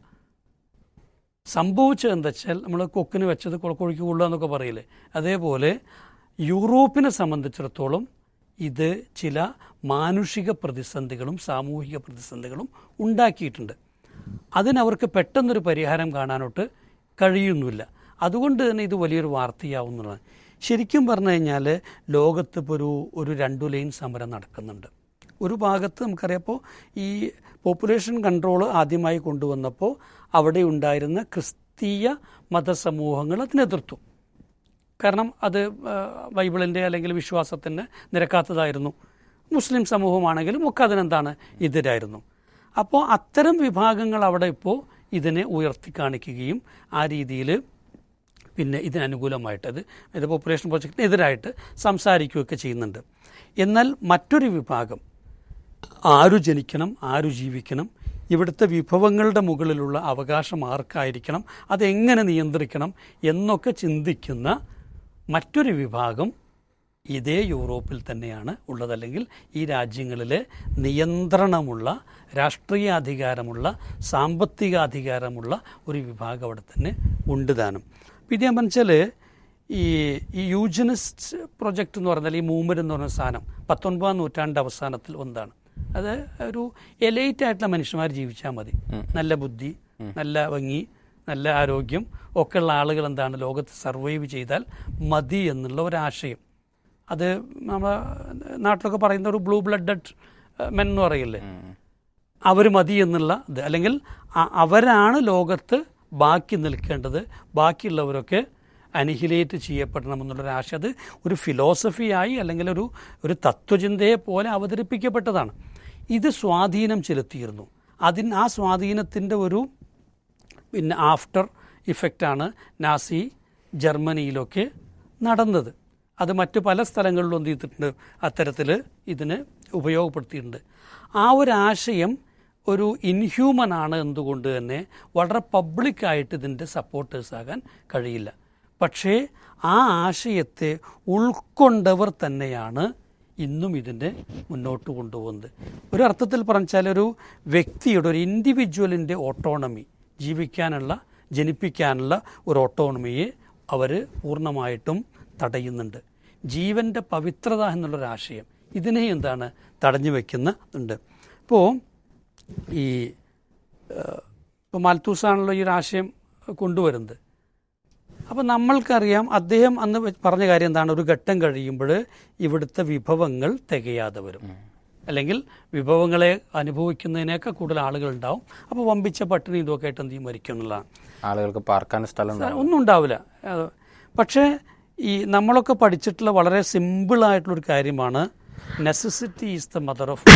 സംഭവിച്ചത് എന്താ വെച്ചാൽ നമ്മൾ കൊക്കിന് വെച്ചത് കുളക്കൊഴിക്ക് കൊള്ളുക എന്നൊക്കെ പറയില്ലേ അതേപോലെ യൂറോപ്പിനെ സംബന്ധിച്ചിടത്തോളം ഇത് ചില മാനുഷിക പ്രതിസന്ധികളും സാമൂഹിക പ്രതിസന്ധികളും ഉണ്ടാക്കിയിട്ടുണ്ട് അതിനവർക്ക് പെട്ടെന്നൊരു പരിഹാരം കാണാനോട്ട് കഴിയുന്നില്ല അതുകൊണ്ട് തന്നെ ഇത് വലിയൊരു വാർത്തയാവുന്നതാണ് ശരിക്കും പറഞ്ഞു കഴിഞ്ഞാൽ ലോകത്ത് ഇപ്പോൾ ഒരു ഒരു രണ്ടു ലൈൻ സമരം നടക്കുന്നുണ്ട് ഒരു ഭാഗത്ത് നമുക്കറിയാപ്പോൾ ഈ പോപ്പുലേഷൻ കൺട്രോൾ ആദ്യമായി കൊണ്ടുവന്നപ്പോൾ അവിടെ ഉണ്ടായിരുന്ന ക്രിസ്തീയ മതസമൂഹങ്ങൾ അതിനെ എതിർത്തു കാരണം അത് ആ, ബൈബിളിൻ്റെ അല്ലെങ്കിൽ വിശ്വാസത്തിന് നിരക്കാത്തതായിരുന്നു മുസ്ലിം സമൂഹമാണെങ്കിലും ഒക്കെ അതിനെന്താണ് എതിരായിരുന്നു അപ്പോൾ അത്തരം വിഭാഗങ്ങൾ അവിടെ ഇപ്പോൾ ഇതിനെ ഉയർത്തി കാണിക്കുകയും ആ രീതിയിൽ പിന്നെ ഇതിനനുകൂലമായിട്ട് അത് ഇത് പോപ്പുലേഷൻ പ്രോജക്റ്റിന് എതിരായിട്ട് സംസാരിക്കുകയൊക്കെ ചെയ്യുന്നുണ്ട് എന്നാൽ മറ്റൊരു വിഭാഗം ആരു ജനിക്കണം ആരു ജീവിക്കണം ഇവിടുത്തെ വിഭവങ്ങളുടെ മുകളിലുള്ള അവകാശം ആർക്കായിരിക്കണം അതെങ്ങനെ നിയന്ത്രിക്കണം എന്നൊക്കെ ചിന്തിക്കുന്ന മറ്റൊരു വിഭാഗം ഇതേ യൂറോപ്പിൽ തന്നെയാണ് ഉള്ളതല്ലെങ്കിൽ ഈ രാജ്യങ്ങളിലെ നിയന്ത്രണമുള്ള രാഷ്ട്രീയ അധികാരമുള്ള സാമ്പത്തിക അധികാരമുള്ള ഒരു വിഭാഗം അവിടെ തന്നെ ഉണ്ട് താനും അപ്പം ഇത് ഞാൻ പറഞ്ഞാൽ ഈ ഈ യൂജനിസ്റ്റ് പ്രൊജക്റ്റ് എന്ന് പറഞ്ഞാൽ ഈ മൂവ്മെന്റ് എന്ന് പറഞ്ഞ സാധനം പത്തൊൻപതാം നൂറ്റാണ്ട് അവസാനത്തിൽ ഒന്നാണ് അത് ഒരു എലൈറ്റ് ആയിട്ടുള്ള മനുഷ്യന്മാർ ജീവിച്ചാൽ മതി നല്ല ബുദ്ധി നല്ല ഭംഗി നല്ല ആരോഗ്യം ഒക്കെ ഉള്ള ആളുകൾ എന്താണ് ലോകത്ത് സർവൈവ് ചെയ്താൽ മതി എന്നുള്ള ഒരാശയം അത് നമ്മുടെ നാട്ടിലൊക്കെ പറയുന്ന ഒരു ബ്ലൂ ബ്ലഡഡ് മെൻ എന്ന് പറയില്ലേ അവർ മതി എന്നുള്ള ഇത് അല്ലെങ്കിൽ അ- അവരാണ് ലോകത്ത് ബാക്കി നിൽക്കേണ്ടത് ബാക്കിയുള്ളവരൊക്കെ അനിഹിലേറ്റ് ചെയ്യപ്പെടണം എന്നുള്ളൊരു ആശയം അത് ഒരു ഫിലോസഫിയായി അല്ലെങ്കിൽ ഒരു ഒരു തത്വചിന്തയെ പോലെ അവതരിപ്പിക്കപ്പെട്ടതാണ് ഇത് സ്വാധീനം ചെലുത്തിയിരുന്നു അതിന് ആ സ്വാധീനത്തിൻ്റെ ഒരു പിന്നെ ആഫ്റ്റർ ഇഫക്റ്റാണ് നാസി ജർമ്മനിയിലൊക്കെ നടന്നത് അത് മറ്റു പല സ്ഥലങ്ങളിലും എന്ത് ചെയ്തിട്ടുണ്ട് അത്തരത്തിൽ ഇതിനെ ഉപയോഗപ്പെടുത്തിയിട്ടുണ്ട് ആ ഒരു ആശയം ഒരു ഇൻഹ്യൂമൻ ആണ് എന്തുകൊണ്ട് തന്നെ വളരെ പബ്ലിക്കായിട്ട് ഇതിൻ്റെ സപ്പോർട്ടേഴ്സ് ആകാൻ കഴിയില്ല പക്ഷേ ആ ആശയത്തെ ഉൾക്കൊണ്ടവർ തന്നെയാണ് ഇന്നും ഇതിൻ്റെ മുന്നോട്ട് കൊണ്ടുപോകുന്നത് ഒരു അർത്ഥത്തിൽ പറഞ്ഞാൽ ഒരു വ്യക്തിയുടെ ഒരു ഇൻഡിവിജ്വലിൻ്റെ ഓട്ടോണമി ജീവിക്കാനുള്ള ജനിപ്പിക്കാനുള്ള ഒരു ഓട്ടോണമിയെ അവർ പൂർണ്ണമായിട്ടും തടയുന്നുണ്ട് ജീവൻ്റെ പവിത്രത എന്നുള്ളൊരാശയം ഇതിനെ എന്താണ് തടഞ്ഞു വയ്ക്കുന്നുണ്ട് ഇപ്പോൾ ഈ ഇപ്പോൾ മാൽത്തൂസാണല്ലോ ഈ ഒരു ആശയം കൊണ്ടുവരുന്നത് അപ്പോൾ നമ്മൾക്കറിയാം അദ്ദേഹം അന്ന് വെ- പറഞ്ഞ കാര്യം എന്താണ് ഒരു ഘട്ടം കഴിയുമ്പോൾ ഇവിടുത്തെ വിഭവങ്ങൾ തികയാതെ വരും അല്ലെങ്കിൽ വിഭവങ്ങളെ അനുഭവിക്കുന്നതിനേക്കാൾ കൂടുതൽ ആളുകൾ ഉണ്ടാവും അപ്പോൾ വമ്പിച്ച പട്ടിണി ഇതൊക്കെ ആയിട്ട് എന്ത് ചെയ്യും മരിക്കും എന്നുള്ളതാണ് ആളുകൾക്ക് പാർക്കാൻ സ്ഥലം ഉണ്ടാവും. ഒന്നും ഉണ്ടാവില്ല അത് പക്ഷേ ഈ നമ്മളൊക്കെ പഠിച്ചിട്ടുള്ള വളരെ സിമ്പിളായിട്ടുള്ളൊരു കാര്യമാണ് necessity is the mother of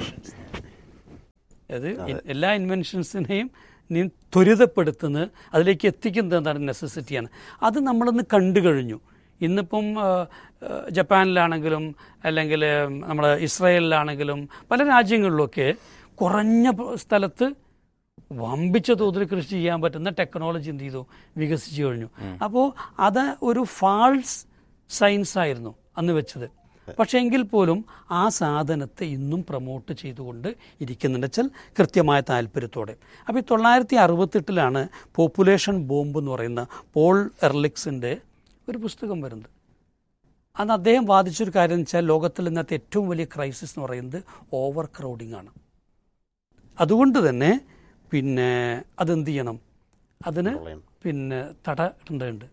അത് എല്ലാ ഇൻവെൻഷൻസിനെയും നീ ത്വരിതപ്പെടുത്തുന്നത് അതിലേക്ക് എത്തിക്കുന്നത് എന്താണ് നെസസിറ്റിയാണ് അത് നമ്മളൊന്ന് കണ്ടു കഴിഞ്ഞു ഇന്നിപ്പം ആ, ആ, ജപ്പാനിലാണെങ്കിലും അല്ലെങ്കിൽ നമ്മൾ ഇസ്രായേലിലാണെങ്കിലും പല രാജ്യങ്ങളിലൊക്കെ കുറഞ്ഞ പ- സ്ഥലത്ത് വമ്പിച്ച തോതിൽ കൃഷി ചെയ്യാൻ പറ്റുന്ന ടെക്നോളജി എന്ത് ചെയ്തു വികസിച്ചു കഴിഞ്ഞു അപ്പോൾ അത് ഒരു ഫാൾസ് സയൻസ് ആയിരുന്നു അന്ന് വെച്ചത് പക്ഷേ എങ്കിൽ പോലും ആ സാധനത്തെ ഇന്നും പ്രൊമോട്ട് ചെയ്തുകൊണ്ട് ഇരിക്കുന്നുണ്ട് വെച്ചാൽ കൃത്യമായ താല്പര്യത്തോടെ അപ്പോൾ ഈ തൊള്ളായിരത്തി അറുപത്തെട്ടിലാണ് പോപ്പുലേഷൻ ബോംബ് എന്ന് പറയുന്ന പോൾ എർലിക്സിൻ്റെ ഒരു പുസ്തകം വരുന്നത് അന്ന് അദ്ദേഹം വാദിച്ചൊരു കാര്യം എന്ന് വെച്ചാൽ ലോകത്തിൽ ഇന്നത്തെ ഏറ്റവും വലിയ ക്രൈസിസ് എന്ന് പറയുന്നത് ഓവർ ക്രൗഡിംഗ് ആണ് അതുകൊണ്ട് തന്നെ പിന്നെ അതെന്ത് ചെയ്യണം അതിന് പിന്നെ തട ഇടേണ്ടതുണ്ട്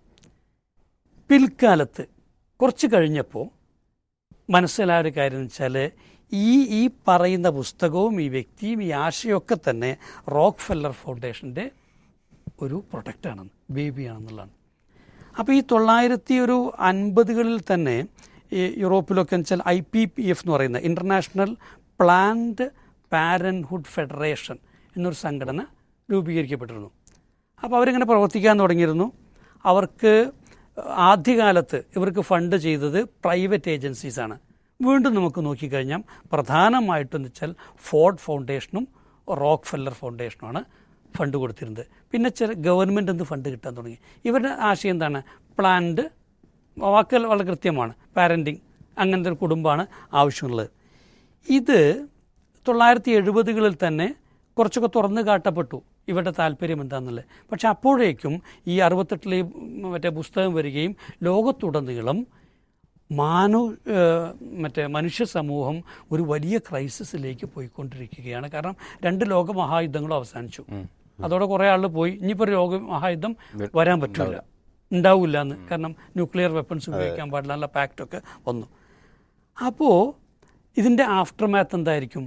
പിൽക്കാലത്ത് കുറച്ച് കഴിഞ്ഞപ്പോൾ മനസ്സിലായ ഒരു കാര്യം എന്ന് വെച്ചാൽ ഈ ഈ പറയുന്ന പുസ്തകവും ഈ വ്യക്തിയും ഈ ആശയമൊക്കെ തന്നെ റോക്ക് ഫെല്ലർ ഫൗണ്ടേഷൻ്റെ ഒരു പ്രൊഡക്റ്റാണെന്ന് ബേബിയാണെന്നുള്ളതാണ് അപ്പോൾ ഈ തൊള്ളായിരത്തി ഒരു അൻപതുകളിൽ തന്നെ ഈ യൂറോപ്പിലൊക്കെ എന്ന് വെച്ചാൽ ഐ പി പി എഫ് എന്ന് പറയുന്ന ഇൻ്റർനാഷണൽ പ്ലാൻഡ് പാരൻഹുഡ് ഫെഡറേഷൻ എന്നൊരു സംഘടന രൂപീകരിക്കപ്പെട്ടിരുന്നു അപ്പോൾ അവരിങ്ങനെ പ്രവർത്തിക്കാൻ തുടങ്ങിയിരുന്നു അവർക്ക് ആദ്യകാലത്ത് ഇവർക്ക് ഫണ്ട് ചെയ്തത് പ്രൈവറ്റ് ഏജൻസീസാണ് വീണ്ടും നമുക്ക് നോക്കിക്കഴിഞ്ഞാൽ പ്രധാനമായിട്ടെന്ന് വെച്ചാൽ ഫോർഡ് ഫൗണ്ടേഷനും റോക്ക് ഫെല്ലർ ഫൗണ്ടേഷനുമാണ് ഫണ്ട് കൊടുത്തിരുന്നത് പിന്നെ ചില ഗവൺമെൻറ് നിന്ന് ഫണ്ട് കിട്ടാൻ തുടങ്ങി ഇവരുടെ ആശയം എന്താണ് പ്ലാൻഡ് വാക്കുകൾ വളരെ കൃത്യമാണ് പാരൻറ്റിങ് അങ്ങനത്തെ ഒരു കുടുംബമാണ് ആവശ്യമുള്ളത് ഇത് തൊള്ളായിരത്തി എഴുപതുകളിൽ തന്നെ കുറച്ചൊക്കെ തുറന്നു കാട്ടപ്പെട്ടു ഇവരുടെ താല്പര്യം എന്താണെന്നുള്ളത് പക്ഷെ അപ്പോഴേക്കും ഈ അറുപത്തെട്ടിലെ ഈ മറ്റേ പുസ്തകം വരികയും ലോകത്തുടനീളം മാനവ ഏഹ്, മറ്റേ മനുഷ്യ സമൂഹം ഒരു വലിയ ക്രൈസിസിലേക്ക് പോയിക്കൊണ്ടിരിക്കുകയാണ് കാരണം രണ്ട് ലോക മഹായുദ്ധങ്ങളും അവസാനിച്ചു അതോടെ കുറേ ആളുകൾ പോയി ഇനിയിപ്പോൾ ഒരു ലോക മഹായുദ്ധം വരാൻ പറ്റില്ല ഉണ്ടാവില്ല എന്ന് കാരണം ന്യൂക്ലിയർ വെപ്പൺസ് ഉപയോഗിക്കാൻ പാടില്ല എന്നുള്ള പാക്റ്റൊക്കെ വന്നു അപ്പോൾ ഇതിൻ്റെ ആഫ്റ്റർ മാത്ത് എന്തായിരിക്കും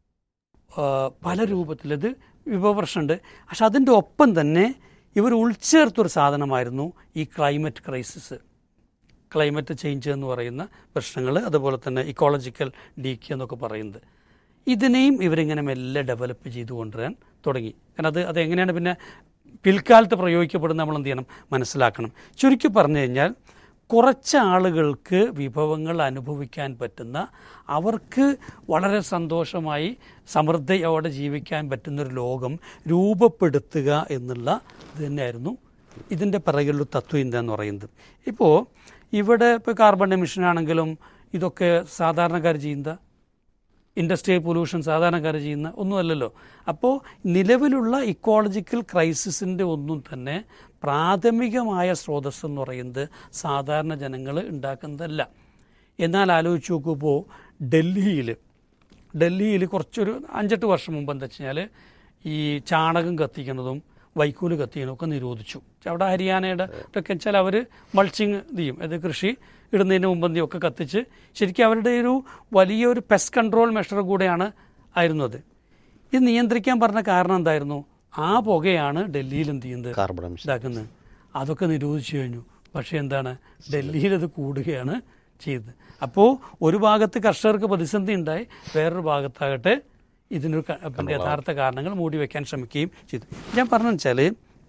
ആ, പല രൂപത്തിൽ ഇത് വിഭവപ്രശ്നമുണ്ട് പക്ഷെ അതിൻ്റെ ഒപ്പം തന്നെ ഇവർ ഉൾച്ചേർത്തൊരു സാധനമായിരുന്നു ഈ ക്ലൈമറ്റ് ക്രൈസിസ് ക്ലൈമറ്റ് ചേഞ്ച് എന്ന് പറയുന്ന പ്രശ്നങ്ങൾ അതുപോലെ തന്നെ ഇക്കോളജിക്കൽ ഡീക്ക് എന്നൊക്കെ പറയുന്നത് ഇതിനെയും ഇവരിങ്ങനെ മെല്ലെ ഡെവലപ്പ് ചെയ്തു കൊണ്ടുവരാൻ തുടങ്ങി കാരണം അത് അത് എങ്ങനെയാണ് പിന്നെ പിൽക്കാലത്ത് പ്രയോഗിക്കപ്പെടുന്നത് നമ്മൾ എന്ത് ചെയ്യണം മനസ്സിലാക്കണം ചുരുക്കി പറഞ്ഞു കഴിഞ്ഞാൽ കുറച്ച് ആളുകൾക്ക് വിഭവങ്ങൾ അനുഭവിക്കാൻ പറ്റുന്ന അവർക്ക് വളരെ സന്തോഷമായി സമൃദ്ധിയോടെ ജീവിക്കാൻ പറ്റുന്നൊരു ലോകം രൂപപ്പെടുത്തുക എന്നുള്ള ഇത് തന്നെയായിരുന്നു ഇതിൻ്റെ പിറകിലുള്ള തത്വം എന്താന്ന് പറയുന്നത് ഇപ്പോൾ ഇവിടെ ഇപ്പോൾ കാർബൺ എമിഷൻ ആണെങ്കിലും ഇതൊക്കെ സാധാരണക്കാർ ചെയ്യുന്ന ഇൻഡസ്ട്രിയൽ പൊല്യൂഷൻ സാധാരണക്കാർ ചെയ്യുന്ന ഒന്നുമല്ലല്ലോ അപ്പോൾ നിലവിലുള്ള ഇക്കോളജിക്കൽ ക്രൈസിസിൻ്റെ ഒന്നും തന്നെ പ്രാഥമികമായ സ്രോതസ് എന്ന് പറയുന്നത് സാധാരണ ജനങ്ങൾ ഉണ്ടാക്കുന്നതല്ല എന്നാൽ ആലോചിച്ച് നോക്കുമ്പോൾ ഡൽഹിയിൽ ഡൽഹിയിൽ കുറച്ചൊരു അഞ്ചെട്ട് വർഷം മുമ്പ് എന്താ വെച്ച് കഴിഞ്ഞാൽ ഈ ചാണകം കത്തിക്കുന്നതും വൈക്കോല് കത്തിക്കുന്നതും ഒക്കെ നിരോധിച്ചു അവിടെ ഹരിയാനയുടെ ഒക്കെ വെച്ചാൽ അവർ മൾച്ചിങ് ചെയ്യും അത് കൃഷി ഇടുന്നതിന് മുമ്പ് എന്തെയും ഒക്കെ കത്തിച്ച് ശരിക്കും അവരുടെ ഒരു വലിയൊരു പെസ്റ്റ് കൺട്രോൾ മെഷർ കൂടെയാണ് ആയിരുന്നത് ഇത് നിയന്ത്രിക്കാൻ പറഞ്ഞ കാരണം എന്തായിരുന്നു ആ പുകയാണ് ഡൽഹിയിൽ എന്ത് ചെയ്യുന്നത് കാർബൺ എമിഷൻ ഇതാക്കുന്നത് അതൊക്കെ നിരോധിച്ചു കഴിഞ്ഞു പക്ഷേ എന്താണ് ഡൽഹിയിൽ അത് കൂടുകയാണ് ചെയ്തത് അപ്പോൾ ഒരു ഭാഗത്ത് കർഷകർക്ക് പ്രതിസന്ധി ഉണ്ടായി വേറൊരു ഭാഗത്താകട്ടെ ഇതിനൊരു ക- പിന്നെ യഥാർത്ഥ കാരണങ്ങൾ മൂടി വയ്ക്കാൻ ശ്രമിക്കുകയും ചെയ്തു ഞാൻ പറഞ്ഞു വെച്ചാൽ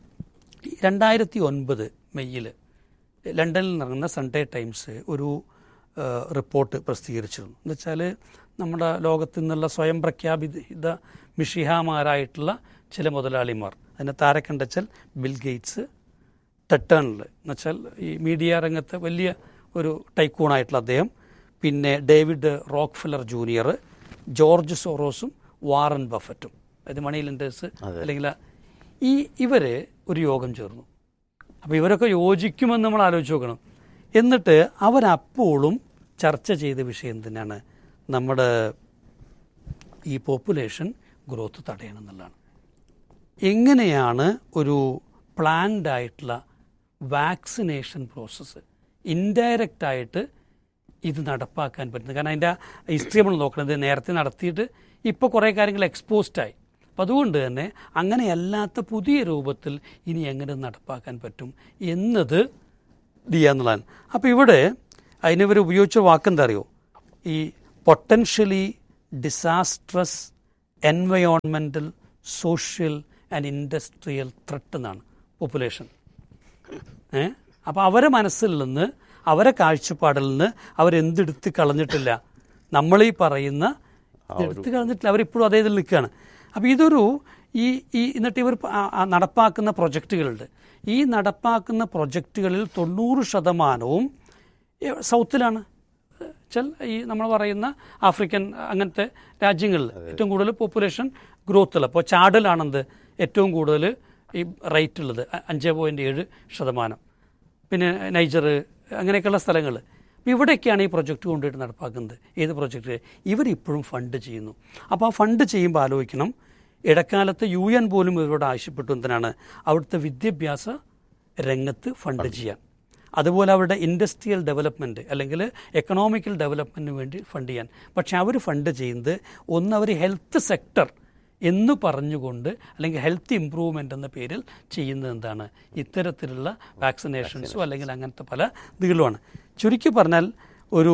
രണ്ടായിരത്തി ഒൻപത് മെയ്യിൽ ലണ്ടനിൽ നടന്ന സൺഡേ ടൈംസ് ഒരു ആ, റിപ്പോർട്ട് പ്രസിദ്ധീകരിച്ചിരുന്നു എന്ന് വെച്ചാൽ നമ്മുടെ ലോകത്ത് നിന്നുള്ള സ്വയം പ്രഖ്യാപിത മിഷിഹാമാരായിട്ടുള്ള ചില മുതലാളിമാർ അതിനെ താരക്കണ്ടച്ചാൽ ബിൽ ഗേറ്റ്സ് ടെട്ടേണിൽ എന്നുവെച്ചാൽ ഈ മീഡിയ രംഗത്ത് വലിയ ഒരു ടൈക്കൂണായിട്ടുള്ള അദ്ദേഹം പിന്നെ ഡേവിഡ് റോക്ക്ഫില്ലർ ജൂനിയർ ജോർജ് സോറോസും വാറൻ ബഫറ്റും അതായത് മണി ലെൻഡേഴ്സ് അല്ലെങ്കിൽ ആ- ഈ ഇവർ ഒരു യോഗം ചേർന്നു അപ്പോൾ ഇവരൊക്കെ യോജിക്കുമെന്ന് നമ്മൾ ആലോചിച്ച് നോക്കണം എന്നിട്ട് അവരപ്പോഴും ചർച്ച ചെയ്ത വിഷയം തന്നെയാണ് നമ്മുടെ ഈ പോപ്പുലേഷൻ ഗ്രോത്ത് തടയണം എന്നുള്ളതാണ് എങ്ങനെയാണ് ഒരു പ്ലാൻഡ് ആയിട്ടുള്ള വാക്സിനേഷൻ പ്രോസസ്സ് ഇൻഡയറക്റ്റ് ആയിട്ട് ഇത് നടപ്പാക്കാൻ പറ്റുന്നത് കാരണം അതിൻ്റെ ഹിസ്റ്ററി നമ്മൾ നോക്കണത് നേരത്തെ നടത്തിയിട്ട് ഇപ്പോൾ കുറേ കാര്യങ്ങൾ എക്സ്പോസ്ഡായി അപ്പം അതുകൊണ്ട് തന്നെ അങ്ങനെയല്ലാത്ത പുതിയ രൂപത്തിൽ ഇനി എങ്ങനെ നടപ്പാക്കാൻ പറ്റും എന്നത് ചെയ്യാന്നുള്ളതാണ് അപ്പോൾ ഇവിടെ അതിനിവർ ഉപയോഗിച്ച വാക്കെന്താ അറിയോ ഈ potentially disastrous environmental social and industrial threat എന്നാണ് പോപ്പുലേഷൻ ഏ അപ്പോൾ അവരെ മനസ്സിൽ നിന്ന് അവരെ കാഴ്ചപ്പാടിൽ നിന്ന് അവരെന്തെടുത്ത് കളഞ്ഞിട്ടില്ല നമ്മളീ പറയുന്ന എടുത്ത് കളഞ്ഞിട്ടില്ല അവരിപ്പോഴും അതേ ഇതിൽ നിൽക്കുകയാണ് അപ്പോൾ ഇതൊരു ഈ ഈ എന്നിട്ട് ഇവർ പ- ആ- ആ നടപ്പാക്കുന്ന പ്രൊജക്റ്റുകളുണ്ട് ഈ നടപ്പാക്കുന്ന പ്രൊജക്റ്റുകളിൽ തൊണ്ണൂറ് ശതമാനവും എ- സൗത്തിലാണ് വെച്ചാൽ ഈ നമ്മൾ പറയുന്ന ആഫ്രിക്കൻ അങ്ങനത്തെ രാജ്യങ്ങളിൽ ഏറ്റവും കൂടുതൽ പോപ്പുലേഷൻ ഗ്രോത്ത് ഉള്ളത് അപ്പോൾ ചാടലാണെന്ത് ഏറ്റവും കൂടുതൽ ഈ റേറ്റ് ഉള്ളത് അ- അഞ്ച് പോയിൻറ്റ് ഏഴ് ശതമാനം പിന്നെ നൈജർ അങ്ങനെയൊക്കെയുള്ള സ്ഥലങ്ങൾ അപ്പോൾ ഇവിടെയൊക്കെയാണ് ഈ പ്രൊജക്റ്റ് കൊണ്ടുപോയിട്ട് നടപ്പാക്കുന്നത് ഏത് പ്രൊജക്റ്റ് ഇവരിപ്പോഴും ഫണ്ട് ചെയ്യുന്നു അപ്പോൾ ആ ഫണ്ട് ചെയ്യുമ്പോൾ ആലോചിക്കണം ഇടക്കാലത്ത് യു എൻ പോലും ഇവരോട് ആവശ്യപ്പെട്ടു എന്തിനാണ് അവിടുത്തെ വിദ്യാഭ്യാസ രംഗത്ത് ഫണ്ട് ചെയ്യാൻ അതുപോലെ അവരുടെ ഇൻഡസ്ട്രിയൽ ഡെവലപ്മെൻറ്റ് അല്ലെങ്കിൽ എക്കണോമിക്കൽ ഡെവലപ്മെൻറ്റിന് വേണ്ടി ഫണ്ട് ചെയ്യാൻ പക്ഷെ അവർ ഫണ്ട് ചെയ്യുന്നത് ഒന്ന് അവർ ഹെൽത്ത് സെക്ടർ എന്ന് പറഞ്ഞുകൊണ്ട് അല്ലെങ്കിൽ ഹെൽത്ത് ഇമ്പ്രൂവ്മെൻ്റ് എന്ന പേരിൽ ചെയ്യുന്നത് എന്താണ് ഇത്തരത്തിലുള്ള വാക്സിനേഷൻസോ അല്ലെങ്കിൽ അങ്ങനത്തെ പല ഇതുകളുമാണ് ചുരുക്കി പറഞ്ഞാൽ ഒരു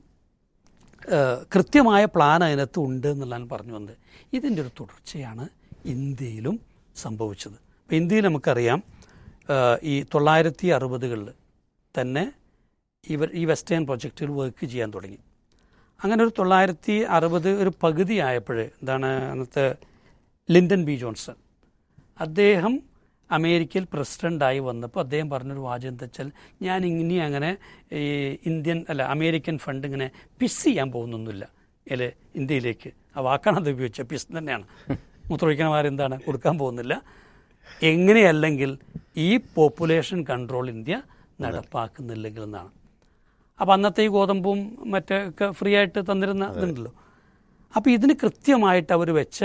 ഏഹ്, കൃത്യമായ പ്ലാൻ അതിനകത്ത് ഉണ്ട് എന്നുള്ളതാണ് പറഞ്ഞു വന്നത് ഇതിൻ്റെ ഒരു തുടർച്ചയാണ് ഇന്ത്യയിലും സംഭവിച്ചത് അപ്പോൾ ഇന്ത്യയിൽ നമുക്കറിയാം ഏഹ്, ഈ തൊള്ളായിരത്തി അറുപതുകളിൽ തന്നെ ഇവർ ഈ വെസ്റ്റേൺ പ്രൊജക്റ്റുകൾ വർക്ക് ചെയ്യാൻ തുടങ്ങി അങ്ങനെ ഒരു തൊള്ളായിരത്തി അറുപത് ഒരു പകുതി ആയപ്പോൾ എന്താണ് അന്നത്തെ ലിൻഡൻ ബി ജോൺസൺ അദ്ദേഹം അമേരിക്കയിൽ പ്രസിഡൻ്റായി വന്നപ്പോൾ അദ്ദേഹം പറഞ്ഞൊരു വാചകം എന്താ വെച്ചാൽ ഞാൻ ഇനി അങ്ങനെ ഈ ഇന്ത്യൻ അല്ല അമേരിക്കൻ ഫണ്ട് ഇങ്ങനെ പിസ് ചെയ്യാൻ പോകുന്നൊന്നുമില്ല അല്ലെ ഇന്ത്യയിലേക്ക് ആ വാക്കാണ് അത് ഉപയോഗിച്ചത് പിസ് തന്നെയാണ് മൂത്രമൊഴിക്കണമാരെന്താണ് കൊടുക്കാൻ പോകുന്നില്ല എങ്ങനെയല്ലെങ്കിൽ ഈ പോപ്പുലേഷൻ കൺട്രോൾ ഇന്ത്യ നടപ്പാക്കുന്നില്ലെങ്കിൽ എന്നാണ് അപ്പോൾ അന്നത്തെ ഈ ഗോതമ്പും മറ്റേ ഒക്കെ ഫ്രീ ആയിട്ട് തന്നിരുന്ന ഇതുണ്ടല്ലോ അപ്പോൾ ഇതിന് കൃത്യമായിട്ട് അവർ വെച്ച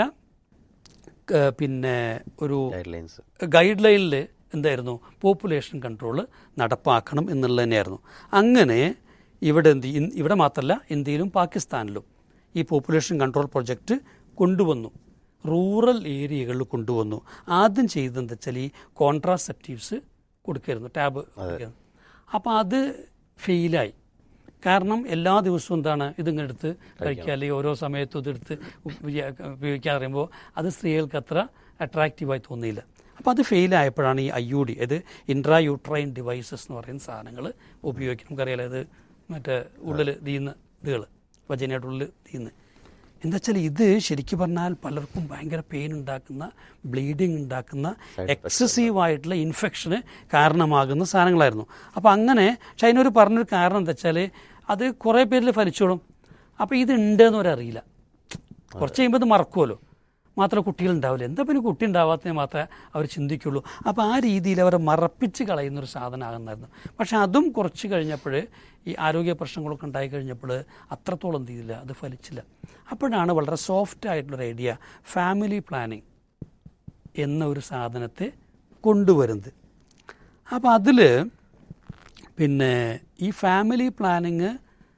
ക- പിന്നെ ഒരു ഗൈഡ് ലൈൻസ് ഗൈഡ് ലൈനിൽ എന്തായിരുന്നു പോപ്പുലേഷൻ കൺട്രോൾ നടപ്പാക്കണം എന്നുള്ളത് തന്നെയായിരുന്നു അങ്ങനെ ഇവിടെ എന്ത് ചെയ്യും? ഇവിടെ മാത്രമല്ല ഇന്ത്യയിലും പാകിസ്ഥാനിലും ഈ പോപ്പുലേഷൻ കൺട്രോൾ പ്രൊജക്റ്റ് കൊണ്ടുവന്നു റൂറൽ ഏരിയകളിൽ കൊണ്ടുവന്നു ആദ്യം ചെയ്തത് എന്താ വെച്ചാൽ ഈ കോൺട്രാസെപ്റ്റീവ്സ് കൊടുക്കായിരുന്നു ടാബ് അപ്പോൾ അത് ഫെയിലായി കാരണം എല്ലാ ദിവസവും എന്താണ് ഇതിങ്ങനെ എടുത്ത് കഴിക്കുക അല്ലെങ്കിൽ ഓരോ സമയത്തും ഇതെടുത്ത് ഉപയോഗിക്കുക ഉപയോഗിക്കാൻ പറയുമ്പോൾ അത് സ്ത്രീകൾക്ക് അത്ര അട്രാക്റ്റീവായി തോന്നിയില്ല അപ്പോൾ അത് ഫെയിലായപ്പോഴാണ് ഈ ഐ യു ഡി അത് ഇൻട്രാ യൂട്രൈൻ ഡിവൈസസ് എന്ന് പറയുന്ന സാധനങ്ങൾ ഉപയോഗിക്കും നമുക്കറിയാലോ ഇത് മറ്റേ ഉള്ളിൽ തീയുന്ന ഇതുകൾ വജനയുടെ ഉള്ളിൽ തീയുന്ന എന്താ വെച്ചാൽ ഇത് ശരിക്കും പറഞ്ഞാൽ പലർക്കും ഭയങ്കര പെയിൻ ഉണ്ടാക്കുന്ന ബ്ലീഡിങ് ഉണ്ടാക്കുന്ന എക്സസീവ് ആയിട്ടുള്ള ഇൻഫെക്ഷന് കാരണമാകുന്ന സാധനങ്ങളായിരുന്നു അപ്പോൾ അങ്ങനെ പക്ഷെ അതിനൊരു പറഞ്ഞൊരു കാരണം എന്താ വെച്ചാൽ അത് കുറേ പേരിൽ ഫലിച്ചോളും അപ്പോൾ ഇത് ഉണ്ടെന്ന് അവരറിയില്ല കുറച്ച് കഴിയുമ്പോൾ ഇത് മറക്കുമല്ലോ മാത്രമേ കുട്ടികളുണ്ടാവില്ല എന്താ പിന്നെ കുട്ടി ഉണ്ടാവാത്തതിന് മാത്രമേ അവർ ചിന്തിക്കുള്ളൂ അപ്പോൾ ആ രീതിയിൽ അവരെ മറപ്പിച്ച് കളയുന്ന ഒരു സാധനമാകുന്നായിരുന്നു പക്ഷെ അതും കുറച്ച് കഴിഞ്ഞപ്പോൾ ഈ ആരോഗ്യ പ്രശ്നങ്ങളൊക്കെ ഉണ്ടായി കഴിഞ്ഞപ്പോൾ അത്രത്തോളം എന്ത് ചെയ്തില്ല അത് ഫലിച്ചില്ല അപ്പോഴാണ് വളരെ സോഫ്റ്റ് ആയിട്ടുള്ളൊരു ഐഡിയ ഫാമിലി പ്ലാനിങ് എന്ന ഒരു സാധനത്തെ കൊണ്ടുവരുന്നത് അപ്പോൾ അതിൽ പിന്നെ ഈ ഫാമിലി പ്ലാനിങ്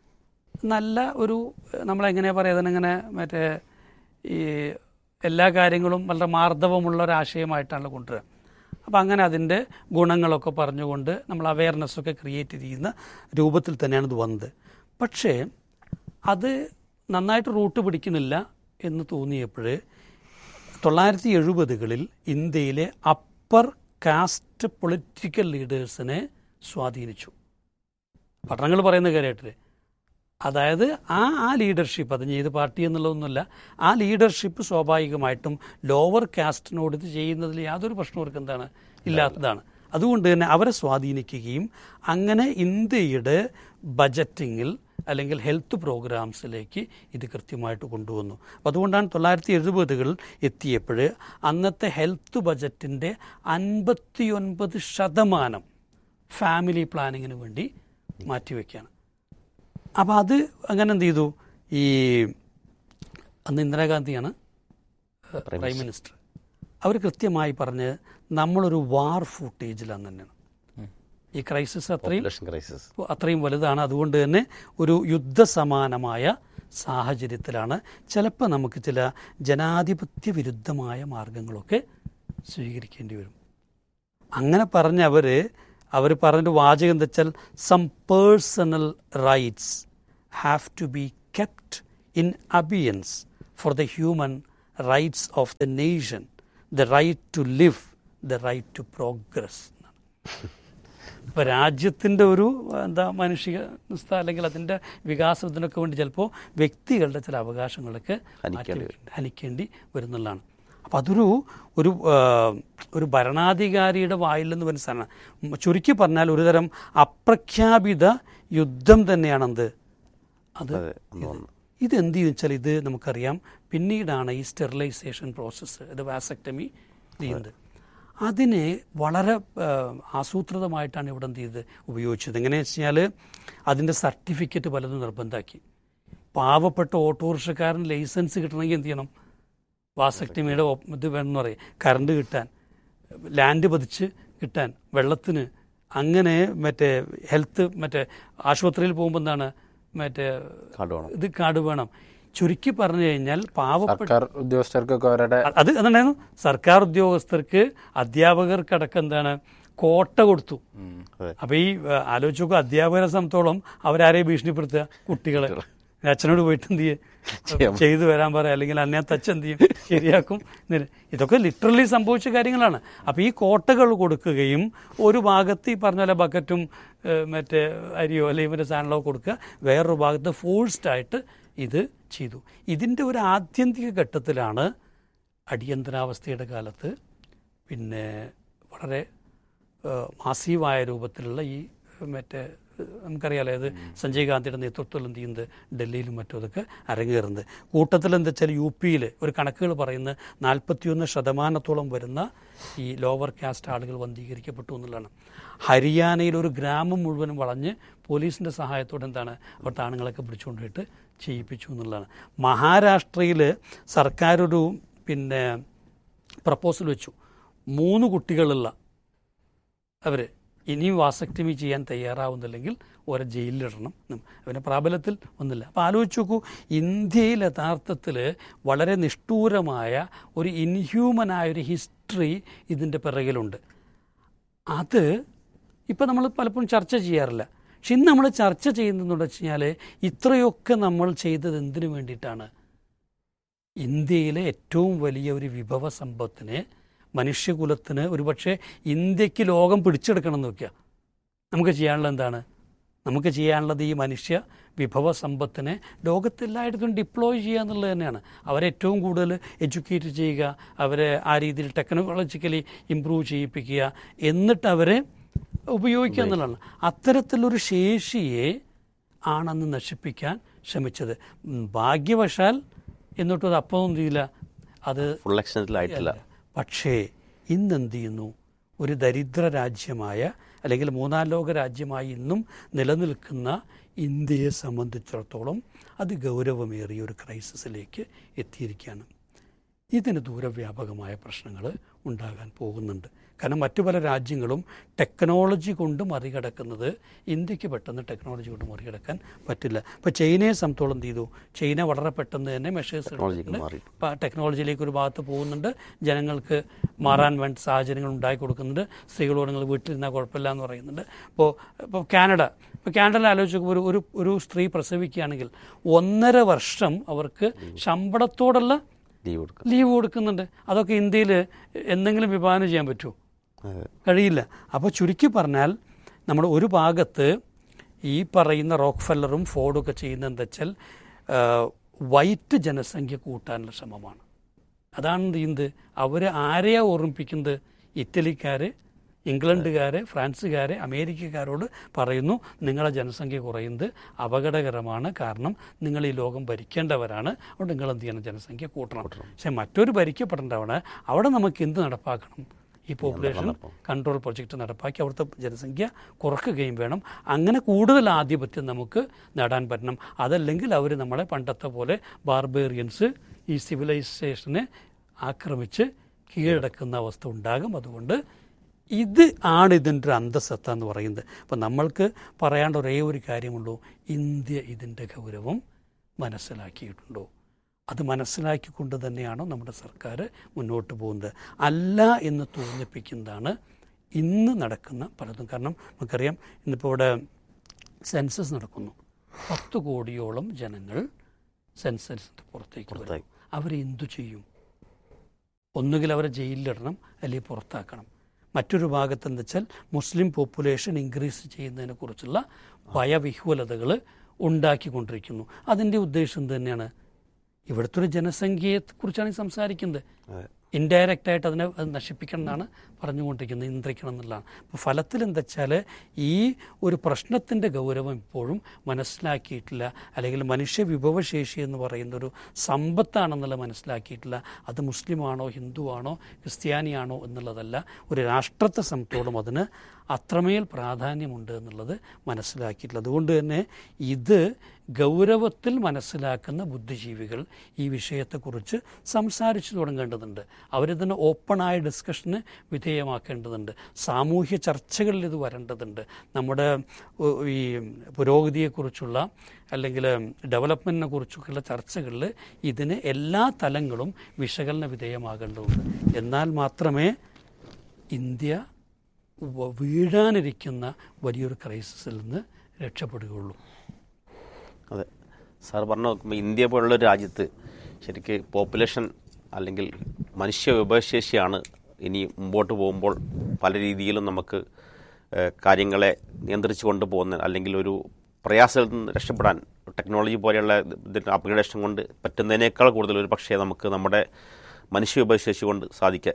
നല്ല ഒരു നമ്മളെങ്ങനെയാ പറയുക അതിനിങ്ങനെ മറ്റേ ഈ എല്ലാ കാര്യങ്ങളും വളരെ മാർദ്ദവമുള്ള ഒരു ആശയമായിട്ടാണ് കൊണ്ടുവരിക അപ്പം അങ്ങനെ അതിൻ്റെ ഗുണങ്ങളൊക്കെ പറഞ്ഞുകൊണ്ട് നമ്മൾ അവയർനെസ്സൊക്കെ ക്രിയേറ്റ് ചെയ്യുന്ന രൂപത്തിൽ തന്നെയാണ് ഇത് വന്നത് പക്ഷേ അത് നന്നായിട്ട് റൂട്ട് പിടിക്കുന്നില്ല എന്ന് തോന്നിയപ്പോൾ തൊള്ളായിരത്തി എഴുപതുകളിൽ ഇന്ത്യയിലെ അപ്പർ കാസ്റ്റ് പൊളിറ്റിക്കൽ ലീഡേഴ്സിനെ സ്വാധീനിച്ചു പഠനങ്ങൾ പറയുന്ന കാര്യമായിട്ട് അതായത് ആ ആ ലീഡർഷിപ്പ് അത് ഏത് പാർട്ടി എന്നുള്ളതൊന്നുമല്ല ആ ലീഡർഷിപ്പ് സ്വാഭാവികമായിട്ടും ലോവർ കാസ്റ്റിനോട് ഇത് ചെയ്യുന്നതിൽ യാതൊരു പ്രശ്നവും അവർക്ക് എന്താണ് ഇല്ലാത്തതാണ് അതുകൊണ്ട് തന്നെ അവരെ സ്വാധീനിക്കുകയും അങ്ങനെ ഇന്ത്യയുടെ ബജറ്റിങ്ങിൽ അല്ലെങ്കിൽ ഹെൽത്ത് പ്രോഗ്രാംസിലേക്ക് ഇത് കൃത്യമായിട്ട് കൊണ്ടുവന്നു അപ്പോൾ അതുകൊണ്ടാണ് തൊള്ളായിരത്തി എഴുപതുകളിൽ എത്തിയപ്പോൾ അന്നത്തെ ഹെൽത്ത് ബജറ്റിൻ്റെ അൻപത്തിയൊൻപത് ശതമാനം ഫാമിലി പ്ലാനിങ്ങിന് വേണ്ടി മാറ്റിവെക്കുകയാണ് അപ്പോൾ അത് അങ്ങനെ എന്ത് ചെയ്തു ഈ അന്ന് ഇന്ദിരാഗാന്ധിയാണ് ഏഹ്, പ്രൈം മിനിസ്റ്റർ അവർ കൃത്യമായി പറഞ്ഞ് നമ്മളൊരു വാർ ഫൂട്ടേജിലാണ് തന്നെയാണ് ഈ ക്രൈസിസ് അത്രയും പോപ്പുലേഷൻ ക്രൈസിസ് അത്രയും വലുതാണ് അതുകൊണ്ട് തന്നെ ഒരു യുദ്ധസമാനമായ സാഹചര്യത്തിലാണ് ചിലപ്പോൾ നമുക്ക് ചില ജനാധിപത്യ വിരുദ്ധമായ മാർഗങ്ങളൊക്കെ സ്വീകരിക്കേണ്ടി വരും അങ്ങനെ പറഞ്ഞ അവർ അവർ പറഞ്ഞ വാചകം എന്താ വെച്ചാൽ some personal rights have to be kept in abeyance for the human rights of the nation the right to live the right to progress ഇപ്പോൾ രാജ്യത്തിൻ്റെ ഒരു എന്താ മാനുഷിക നിസ്ത അല്ലെങ്കിൽ അതിൻ്റെ വികാസത്തിനൊക്കെ വേണ്ടി ചിലപ്പോൾ വ്യക്തികളുടെ ചില അവകാശങ്ങളൊക്കെ ഹനിക്കേണ്ടി മാറ്റി ഹനിക്കേണ്ടി വരുന്നുള്ളതാണ് അപ്പം അതൊരു ഒരു ആ, ഒരു ഭരണാധികാരിയുടെ വായിൽ നിന്ന് വരുന്ന സാധനമാണ് ചുരുക്കി പറഞ്ഞാൽ ഒരുതരം അപ്രഖ്യാപിത യുദ്ധം തന്നെയാണെന്ത് അത് അതെ എന്ന് തോന്നുന്നു ഇതെന്ത് ചെയ്യുന്ന വെച്ചാൽ ഇത് നമുക്കറിയാം പിന്നീടാണ് ഈ സ്റ്റെറിലൈസേഷൻ പ്രോസസ്സ് ഇത് വാസക്ടമി ചെയ്യുന്നത് അതിനെ വളരെ ആ, ആസൂത്രിതമായിട്ടാണ് ഇവിടെ എന്ത് ചെയ്തത് ഉപയോഗിച്ചത് എങ്ങനെയാണെന്ന് വെച്ച് കഴിഞ്ഞാൽ അതിൻ്റെ സർട്ടിഫിക്കറ്റ് പലതും നിർബന്ധമാക്കി പാവപ്പെട്ട ഓട്ടോറിക്ഷക്കാരൻ ലൈസൻസ് കിട്ടണമെങ്കിൽ എന്ത് ചെയ്യണം വാസക്ടമിയുടെ ഒപ്പ് ഇത് വേണമെന്ന് പറയും കറണ്ട് കിട്ടാൻ ലാൻഡ് പതിച്ച് കിട്ടാൻ വെള്ളത്തിന് അങ്ങനെ മറ്റേ ഹെൽത്ത് മറ്റേ ആശുപത്രിയിൽ പോകുമ്പോൾ എന്താണ് മറ്റേ കാർഡ് വേണം ഇത് കാർഡ് വേണം ചുരുക്കി പറഞ്ഞു കഴിഞ്ഞാൽ പാവപ്പെട്ട സർക്കാർ ഉദ്യോഗസ്ഥർക്കൊക്കെ അവരുടെ അ- അത് എന്തായിരുന്നു സർക്കാർ ഉദ്യോഗസ്ഥർക്ക് അധ്യാപകർക്കടക്കം എന്താണ് കോട്ട കൊടുത്തു അതെ അപ്പൊ ഈ ആ, ആലോചിച്ച് നോക്കുക അധ്യാപകരെ സംബന്ധിച്ചോളം അവരാരെയും ഭീഷണിപ്പെടുത്തുക കുട്ടികളെ അച്ഛനോട് പോയിട്ട് എന്ത് ചെയ്യും ചെയ്തു വരാൻ പറയാം അല്ലെങ്കിൽ അന്നേ തച്ച് എന്ത് ചെയ്യും ശരിയാക്കും എന്നിട്ട് ഇതൊക്കെ ലിറ്ററലി സംഭവിച്ച കാര്യങ്ങളാണ് അപ്പൊ ഈ കോട്ടകൾ കൊടുക്കുകയും ഒരു ഭാഗത്ത് ഈ പറഞ്ഞ പോലെ ബക്കറ്റും ഏഹ്, മറ്റേ അരിയോ അല്ലെങ്കിൽ മറ്റേ സാധനങ്ങളോ കൊടുക്കുക വേറൊരു ഭാഗത്ത് ഫോഴ്സ്ഡ് ആയിട്ട് ഇത് ചെയ്തു ഇതിൻ്റെ ഒരു ആത്യന്തിക ഘട്ടത്തിലാണ് അടിയന്തരാവസ്ഥയുടെ കാലത്ത് പിന്നെ വളരെ ഏഹ്, മാസീവായ രൂപത്തിലുള്ള ഈ മറ്റേ ഏഹ്, നമുക്കറിയാലോ ഇത് സഞ്ജയ് ഗാന്ധിയുടെ നേതൃത്വത്തിൽ എന്ത് ചെയ്യുന്നത് ഡൽഹിയിലും മറ്റും അതൊക്കെ അരങ്ങേറുന്നത് കൂട്ടത്തിൽ എന്താ വെച്ചാൽ യു പിയിൽ ഒരു കണക്കുകൾ പറയുന്നത് നാൽപ്പത്തിയൊന്ന് ശതമാനത്തോളം വരുന്ന ഈ ലോവർ കാസ്റ്റ് ആളുകൾ വന്ധീകരിക്കപ്പെട്ടു എന്നുള്ളതാണ് ഹരിയാനയിൽ ഒരു ഗ്രാമം മുഴുവനും വളഞ്ഞ് പോലീസിൻ്റെ സഹായത്തോടെ എന്താണ് അവിടുത്തെ ആണുങ്ങളൊക്കെ പിടിച്ചുകൊണ്ടുപോയിട്ട് ചെയ്യിപ്പിച്ചു എന്നുള്ളതാണ് മഹാരാഷ്ട്രയിൽ സർക്കാർ ഒരു പിന്നെ പ്രപ്പോസൽ വെച്ചു മൂന്ന് കുട്ടികളുള്ള അവർ ഇനിയും വാസക്ടമി ചെയ്യാൻ തയ്യാറാവുന്നില്ലെങ്കിൽ ഓരോ ജയിലിലിടണം എന്നും അവൻ്റെ പ്രാബല്യത്തിൽ ഒന്നില്ല അപ്പോൾ ആലോചിച്ച് നോക്കൂ ഇന്ത്യയിൽ യഥാർത്ഥത്തിൽ വളരെ നിഷ്ഠൂരമായ ഒരു ഇൻഹ്യൂമനായ ഒരു ഹിസ്റ്ററി ഇതിൻ്റെ പിറകിലുണ്ട് അത് ഇപ്പം നമ്മൾ പലപ്പോഴും ചർച്ച ചെയ്യാറില്ല പക്ഷെ ഇന്ന് നമ്മൾ ചർച്ച ചെയ്യുന്നതെന്ന് വെച്ച് കഴിഞ്ഞാൽ ഇത്രയൊക്കെ നമ്മൾ ചെയ്തത് എന്തിനു വേണ്ടിയിട്ടാണ് ഇന്ത്യയിലെ ഏറ്റവും വലിയ ഒരു വിഭവ സമ്പത്തിനെ മനുഷ്യകുലത്തിന് ഒരുപക്ഷെ ഇന്ത്യക്ക് ലോകം പിടിച്ചെടുക്കണം എന്ന് വെക്കുക നമുക്ക് ചെയ്യാനുള്ളത് എന്താണ് നമുക്ക് ചെയ്യാനുള്ളത് ഈ മനുഷ്യ വിഭവ സമ്പത്തിനെ ലോകത്തെല്ലായിടത്തും ഡിപ്ലോയ് ചെയ്യുക എന്നുള്ളത് തന്നെയാണ് അവരെ ഏറ്റവും കൂടുതൽ എഡ്യൂക്കേറ്റ് ചെയ്യുക അവരെ ആ രീതിയിൽ ടെക്നോളജിക്കലി ഇമ്പ്രൂവ് ചെയ്യിപ്പിക്കുക എന്നിട്ട് അവരെ ഉപയോഗിക്കുക എന്നുള്ളതാണ് അത്തരത്തിലൊരു ശേഷിയെ ആണെന്ന് നശിപ്പിക്കാൻ ശ്രമിച്ചത് ഉം, ഭാഗ്യവശാൽ എന്നിട്ടും അത് അപ്പം ചെയ്യില്ല അത് ഫുൾ എക്സ്റ്റൻറ്റിലായിട്ടില്ല പക്ഷേ ഇന്ന് എന്ത് ചെയ്യുന്നു ഒരു ദരിദ്ര രാജ്യമായ അല്ലെങ്കിൽ മൂന്നാം ലോക രാജ്യമായി ഇന്നും നിലനിൽക്കുന്ന ഇന്ത്യയെ സംബന്ധിച്ചിടത്തോളം അത് ഗൗരവമേറിയ ഒരു ക്രൈസിസിലേക്ക് എത്തിയിരിക്കുകയാണ് ഇതിന് ദൂരവ്യാപകമായ പ്രശ്നങ്ങൾ ഉണ്ടാകാൻ പോകുന്നുണ്ട് കാരണം മറ്റു പല രാജ്യങ്ങളും ടെക്നോളജി കൊണ്ട് മറികടക്കുന്നത് ഇന്ത്യക്ക് പെട്ടെന്ന് ടെക്നോളജി കൊണ്ട് മറികടക്കാൻ പറ്റില്ല ഇപ്പോൾ ചൈനയെ സംബന്ധിച്ചോളം എന്ത് ചെയ്തു ചൈന വളരെ പെട്ടെന്ന് തന്നെ മെഷേഴ്സ് ടെക്നോളജിക്ക് മാറി ഇപ്പം ടെക്നോളജിയിലേക്ക് ഒരു ഭാഗത്ത് പോകുന്നുണ്ട് ജനങ്ങൾക്ക് മാറാൻ വേണ്ട സാഹചര്യങ്ങൾ ഉണ്ടാക്കി കൊടുക്കുന്നുണ്ട് സ്ത്രീകളോട് നിങ്ങൾ വീട്ടിലിരുന്നാൽ കുഴപ്പമില്ല എന്ന് പറയുന്നുണ്ട് ഇപ്പോൾ ഇപ്പോൾ കാനഡ ഇപ്പോൾ കാനഡയിൽ ആലോചിച്ച് നോക്കുമ്പോൾ ഒരു ഒരു ഒരു സ്ത്രീ പ്രസവിക്കുകയാണെങ്കിൽ ഒന്നര വർഷം അവർക്ക് ശമ്പളത്തോടുള്ള ലീവ് കൊടുക്കുക ലീവ് കൊടുക്കുന്നുണ്ട് അതൊക്കെ ഇന്ത്യയിൽ എന്തെങ്കിലും വിഭാവനം ചെയ്യാൻ പറ്റുമോ അതെ കഴിയില്ല അപ്പോൾ ചുരുക്കി പറഞ്ഞാൽ നമ്മൾ ഒരു ഭാഗത്ത് ഈ പറയുന്ന റോക്ക് ഫെല്ലറും ഫോർഡും ഒക്കെ ചെയ്യുന്നത് എന്താ വെച്ചാൽ ആ, വൈറ്റ് ജനസംഖ്യ കൂട്ടാനുള്ള ശ്രമമാണ് അതാണ് എന്ത് ചെയ്യുന്നത് അവർ ആരെയാ ഓർമ്മിപ്പിക്കുന്നത് ഇറ്റലിക്കാർ ഇംഗ്ലണ്ടുകാർ ഫ്രാൻസുകാർ അമേരിക്കക്കാരോട് പറയുന്നു നിങ്ങളെ ജനസംഖ്യ കുറയുന്നത് അപകടകരമാണ് കാരണം നിങ്ങൾ ഈ ലോകം ഭരിക്കേണ്ടവരാണ് അതുകൊണ്ട് നിങ്ങൾ എന്ത് ചെയ്യണം ജനസംഖ്യ കൂട്ടണം പക്ഷെ മറ്റൊരു ഭരിക്കപ്പെടേണ്ടവണ് അവിടെ നമുക്ക് എന്ത് നടപ്പാക്കണം ഈ പോപ്പുലേഷൻ കൺട്രോൾ പ്രൊജക്റ്റ് നടപ്പാക്കി അവിടുത്തെ ജനസംഖ്യ കുറയ്ക്കുകയും വേണം അങ്ങനെ കൂടുതൽ ആധിപത്യം നമുക്ക് നേടാൻ പറ്റണം അതല്ലെങ്കിൽ അവർ നമ്മളെ പണ്ടത്തെ പോലെ ബാർബേറിയൻസ് ഈ സിവിലൈസേഷനെ ആക്രമിച്ച് കീഴടക്കുന്ന അവസ്ഥ ഉണ്ടാകും അതുകൊണ്ട് ഇത് ആണ് ഇതിൻ്റെ ഒരു അന്തസത്ത എന്ന് പറയുന്നത് അപ്പം നമ്മൾക്ക് പറയാണ്ട് ഒരേ ഒരു കാര്യമുള്ളൂ ഇന്ത്യ ഇതിൻ്റെ ഗൗരവം മനസ്സിലാക്കിയിട്ടുണ്ടോ അത് മനസ്സിലാക്കിക്കൊണ്ട് തന്നെയാണോ നമ്മുടെ സർക്കാർ മുന്നോട്ട് പോകുന്നത് അല്ല എന്ന് തോന്നിപ്പിക്കുന്നതാണ് ഇന്ന് നടക്കുന്ന പലതും കാരണം നമുക്കറിയാം ഇന്നിപ്പോൾ ഇവിടെ സെൻസസ് നടക്കുന്നു പത്ത് കോടിയോളം ജനങ്ങൾ സെൻസസിൻ്റെ പുറത്തേക്ക് വരും അവരെന്തു ചെയ്യും ഒന്നുകിൽ അവരെ ജയിലിലിടണം അല്ലെങ്കിൽ പുറത്താക്കണം മറ്റൊരു ഭാഗത്ത് എന്താ വെച്ചാൽ മുസ്ലിം പോപ്പുലേഷൻ ഇൻക്രീസ് ചെയ്യുന്നതിനെ കുറിച്ചുള്ള ഭയവിഹ്വലതകൾ ഉണ്ടാക്കിക്കൊണ്ടിരിക്കുന്നു അതിൻ്റെ ഉദ്ദേശം എന്ത് തന്നെയാണ് ഇവിടുത്തെ ഒരു ജനസംഖ്യയെക്കുറിച്ചാണ് ഈ സംസാരിക്കുന്നത് ഇൻഡയറക്റ്റ് ആയിട്ട് അതിനെ അത് നശിപ്പിക്കണം എന്നാണ് പറഞ്ഞുകൊണ്ടിരിക്കുന്നത് നിയന്ത്രിക്കണം എന്നുള്ളതാണ് അപ്പോൾ ഫലത്തിൽ എന്താ വെച്ചാൽ ഈ ഒരു പ്രശ്നത്തിൻ്റെ ഗൗരവം ഇപ്പോഴും മനസ്സിലാക്കിയിട്ടില്ല അല്ലെങ്കിൽ മനുഷ്യ വിഭവശേഷി എന്ന് പറയുന്ന ഒരു സമ്പത്താണെന്നുള്ളത് മനസ്സിലാക്കിയിട്ടില്ല അത് മുസ്ലിമാണോ ഹിന്ദുവാണോ ക്രിസ്ത്യാനിയാണോ എന്നുള്ളതല്ല ഒരു രാഷ്ട്രത്തെ സംബന്ധിച്ചോളം അതിന് അത്രമേൽ പ്രാധാന്യമുണ്ട് എന്നുള്ളത് മനസ്സിലാക്കിയിട്ടില്ല അതുകൊണ്ട് തന്നെ ഇത് ഗൗരവത്തിൽ മനസ്സിലാക്കുന്ന ബുദ്ധിജീവികൾ ഈ വിഷയത്തെക്കുറിച്ച് സംസാരിച്ചു തുടങ്ങേണ്ടതുണ്ട് അവരിതിന് ഓപ്പണായ ഡിസ്കഷന് വിധേയമാക്കേണ്ടതുണ്ട് സാമൂഹ്യ ചർച്ചകളിൽ ഇത് വരേണ്ടതുണ്ട് നമ്മുടെ ഉ- ഈ പുരോഗതിയെക്കുറിച്ചുള്ള അല്ലെങ്കിൽ ഡെവലപ്മെൻറ്റിനെ കുറിച്ചൊക്കെയുള്ള ചർച്ചകളിൽ ഇതിന് എല്ലാ തലങ്ങളും വിശകലന വിധേയമാകേണ്ടതുണ്ട് എന്നാൽ മാത്രമേ ഇന്ത്യ വ- വീഴാനിരിക്കുന്ന വലിയൊരു ക്രൈസിസിൽ നിന്ന് രക്ഷപ്പെടുകയുള്ളൂ അതെ സാർ പറഞ്ഞു നോക്കുമ്പോൾ ഇന്ത്യ പോലുള്ള ഒരു രാജ്യത്ത് ശരിക്ക് പോപ്പുലേഷൻ അല്ലെങ്കിൽ മനുഷ്യ വിഭവശേഷിയാണ് ഇനി മുമ്പോട്ട് പോകുമ്പോൾ പല രീതിയിലും നമുക്ക് ഏഹ്, കാര്യങ്ങളെ നിയന്ത്രിച്ചു കൊണ്ടുപോകുന്ന അല്ലെങ്കിൽ ഒരു പ്രയാസത്തിൽ നിന്ന് രക്ഷപ്പെടാൻ ടെക്നോളജി പോലെയുള്ള ഇതിൻ്റെ അപ്ഗ്രഡേഷൻ കൊണ്ട് പറ്റുന്നതിനേക്കാൾ കൂടുതൽ ഒരു പക്ഷേ നമുക്ക് നമ്മുടെ മനുഷ്യ വിഭവശേഷി കൊണ്ട് സാധിക്കാൻ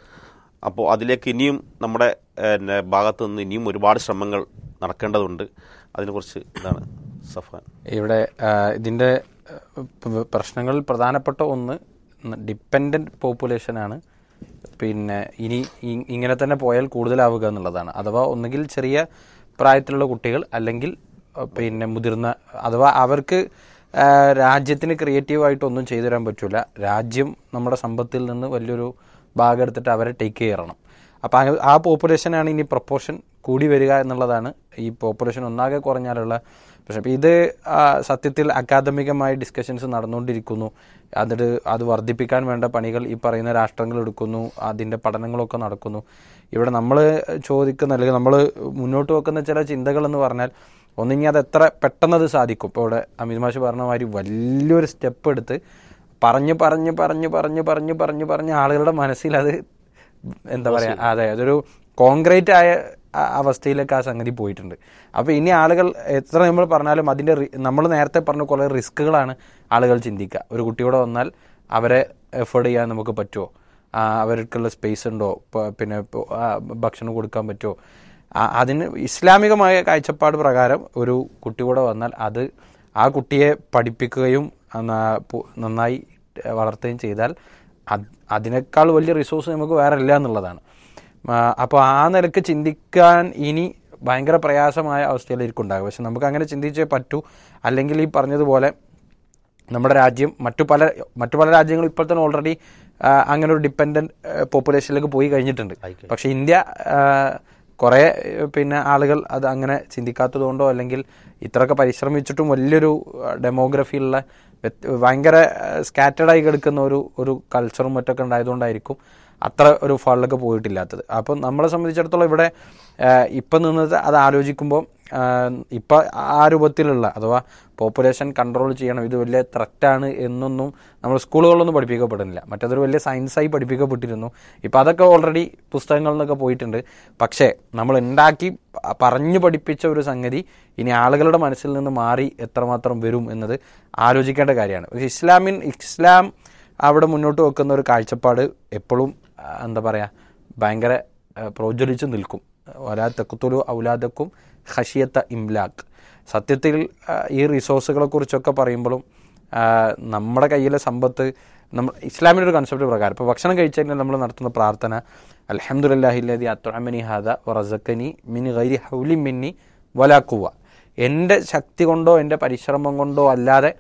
അപ്പോൾ അതിലേക്ക് ഇനിയും നമ്മുടെ പിന്നെ, ഭാഗത്തു നിന്ന് ഇനിയും ഒരുപാട് ശ്രമങ്ങൾ നടക്കേണ്ടതുണ്ട് അതിനെക്കുറിച്ച് എന്താണ് സഫാൻ ഇവിടെ ആ, ഇതിൻ്റെ ആ, പ- പ്രശ്നങ്ങളിൽ പ്രധാനപ്പെട്ട ഒന്ന് ഡിപ്പെൻഡൻറ്റ് പോപ്പുലേഷനാണ് പിന്നെ ഇനി ഇ- ഇങ്ങനെ തന്നെ പോയാൽ കൂടുതലാവുക എന്നുള്ളതാണ് അഥവാ ഒന്നുകിൽ ചെറിയ പ്രായത്തിലുള്ള കുട്ടികൾ അല്ലെങ്കിൽ ആ, പിന്നെ മുതിർന്ന അഥവാ അവർക്ക് ആ, രാജ്യത്തിന് ക്രിയേറ്റീവായിട്ട് ഒന്നും ചെയ്തു തരാൻ പറ്റില്ല രാജ്യം നമ്മുടെ സമ്പത്തിൽ നിന്ന് വലിയൊരു ഭാഗം എടുത്തിട്ട് അവരെ ടേക്ക് ചെയ്യണം അപ്പോൾ ആ പോപ്പുലേഷനാണ് ഇനി പ്രൊപ്പോർഷൻ കൂടി വരിക എന്നുള്ളതാണ് ഈ പോപ്പുലേഷൻ ഒന്നാകെ കുറഞ്ഞാലുള്ള പക്ഷെ അപ്പോൾ ഇത് ആ, സത്യത്തിൽ അക്കാദമികമായ ഡിസ്കഷൻസ് നടന്നുകൊണ്ടിരിക്കുന്നു അതിട്ട് അത് വർദ്ധിപ്പിക്കാൻ വേണ്ട പണികൾ ഈ പറയുന്ന രാഷ്ട്രങ്ങൾ എടുക്കുന്നു അതിൻ്റെ പഠനങ്ങളൊക്കെ നടക്കുന്നു ഇവിടെ നമ്മൾ ചോദിക്കുന്ന അല്ലെങ്കിൽ നമ്മൾ മുന്നോട്ട് വെക്കുന്ന ചില ചിന്തകൾ എന്ന് പറഞ്ഞാൽ ഒന്നിനി അത് എത്ര പെട്ടെന്ന് അത് സാധിക്കും ഇപ്പോൾ ഇവിടെ അമിത് മാഷ് പറഞ്ഞ മാതിരി വലിയൊരു സ്റ്റെപ്പ് എടുത്ത് പറഞ്ഞ് പറഞ്ഞ് പറഞ്ഞ് പറഞ്ഞ് പറഞ്ഞ് പറഞ്ഞ് പറഞ്ഞ് ആളുകളുടെ മനസ്സിൽ അത് എന്താ പറയാ അതെ അതൊരു കോൺക്രീറ്റ് ആയ അ- അവസ്ഥയിലേക്ക് ആ സംഗതി പോയിട്ടുണ്ട് അപ്പോൾ ഇനി ആളുകൾ എത്ര നമ്മൾ പറഞ്ഞാലും അതിൻ്റെ നമ്മൾ നേരത്തെ പറഞ്ഞ കുറേ റിസ്കുകളാണ് ആളുകൾ ചിന്തിക്കുക ഒരു കുട്ടിയോടെ വന്നാൽ അവരെ എഫേർഡ് ചെയ്യാൻ നമുക്ക് പറ്റുമോ ആ, അവർക്കുള്ള സ്പേസ് ഉണ്ടോ പ- പിന്നെ ഇപ്പൊ, ആ, ഭക്ഷണം കൊടുക്കാൻ പറ്റുമോ ആ- അതിന് ഇസ്ലാമികമായ കാഴ്ചപ്പാട് പ്രകാരം ഒരു കുട്ടി കൂടെ വന്നാൽ അത് ആ കുട്ടിയെ പഠിപ്പിക്കുകയും നന്നാ- പു- നന്നായി വളർത്തുകയും ചെയ്താൽ അത് അതിനേക്കാൾ വലിയ റിസോഴ്സ് നമുക്ക് വേറെ ഇല്ല എന്നുള്ളതാണ് അപ്പോൾ ആ നിലക്ക് ചിന്തിക്കാൻ ഇനി ഭയങ്കര പ്രയാസമായ അവസ്ഥയിലായിരിക്കും ഉണ്ടാകുക പക്ഷെ നമുക്ക് അങ്ങനെ ചിന്തിച്ചേ പറ്റൂ അല്ലെങ്കിൽ ഈ പറഞ്ഞതുപോലെ നമ്മുടെ രാജ്യം മറ്റു പല മറ്റു പല രാജ്യങ്ങളും ഇപ്പോൾ തന്നെ ഓൾറെഡി അങ്ങനെ ഒരു ഡിപ്പെൻഡന്റ് പോപ്പുലേഷനിലേക്ക് പോയി കഴിഞ്ഞിട്ടുണ്ട് പക്ഷെ ഇന്ത്യ ആ, കുറേ ഏഹ്, പിന്നെ ആളുകൾ അത് അങ്ങനെ ചിന്തിക്കാത്തത് കൊണ്ടോ അല്ലെങ്കിൽ ഇത്രയൊക്കെ പരിശ്രമിച്ചിട്ടും വലിയൊരു ഡെമോഗ്രഫിയുള്ള ഭയങ്കര സ്കാറ്റേഡായി കിടക്കുന്ന ഒരു ഒരു കൾച്ചറും മറ്റൊക്കെ ഉണ്ടായതുകൊണ്ടായിരിക്കും അത്ര ഒരു ഫാളിലൊക്കെ പോയിട്ടില്ലാത്തത് അപ്പം നമ്മളെ സംബന്ധിച്ചിടത്തോളം ഇവിടെ ആഹ്, ഇപ്പം നിന്നത് അത് ആലോചിക്കുമ്പോൾ ഇപ്പം ആ രൂപത്തിലുള്ള അഥവാ പോപ്പുലേഷൻ കൺട്രോൾ ചെയ്യണം ഇത് വലിയ ത്രറ്റാണ് എന്നൊന്നും നമ്മൾ സ്കൂളുകളിലൊന്നും പഠിപ്പിക്കപ്പെടുന്നില്ല മറ്റതൊരു വലിയ സയൻസായി പഠിപ്പിക്കപ്പെട്ടിരുന്നു ഇപ്പം അതൊക്കെ ഓൾറെഡി പുസ്തകങ്ങളിൽ നിന്നൊക്കെ പോയിട്ടുണ്ട് പക്ഷേ നമ്മൾ ഉണ്ടാക്കി പ- പറഞ്ഞു പഠിപ്പിച്ച ഒരു സംഗതി ഇനി ആളുകളുടെ മനസ്സിൽ നിന്ന് മാറി എത്രമാത്രം വരും എന്നത് ആലോചിക്കേണ്ട കാര്യമാണ് പക്ഷേ ഇസ്ലാമിൻ ഇസ്ലാം അവിടെ മുന്നോട്ട് വെക്കുന്ന ഒരു കാഴ്ചപ്പാട് എപ്പോഴും ആ, എന്താ പറയുക ഭയങ്കര ആ, പ്രോജ്വലിച്ച് നിൽക്കും വലാ തെക്കുത്തുലു ഔലാദക്കും ഹഷിയത്ത ഇംലാഖ് സത്യത്തിൽ ആ, ഈ റിസോഴ്സുകളെ കുറിച്ചൊക്കെ പറയുമ്പോഴും ആ, നമ്മുടെ കയ്യിലെ സമ്പത്ത് നമ്മൾ ഇസ്ലാമിൻ്റെ ഒരു കൺസെപ്റ്റ് പ്രകാരം ഇപ്പോൾ ഭക്ഷണം കഴിച്ചു കഴിഞ്ഞാൽ നമ്മൾ നടത്തുന്ന പ്രാർത്ഥന അലഹമുല്ലാഹില്ലതി അത്വമനി ഹാദ വറസക്കനി മിനി ഗൈരി ഹൗലി മിന്നി വലാക്കുവ എൻ്റെ ശക്തി കൊണ്ടോ എൻ്റെ പരിശ്രമം കൊണ്ടോ അല്ലാതെ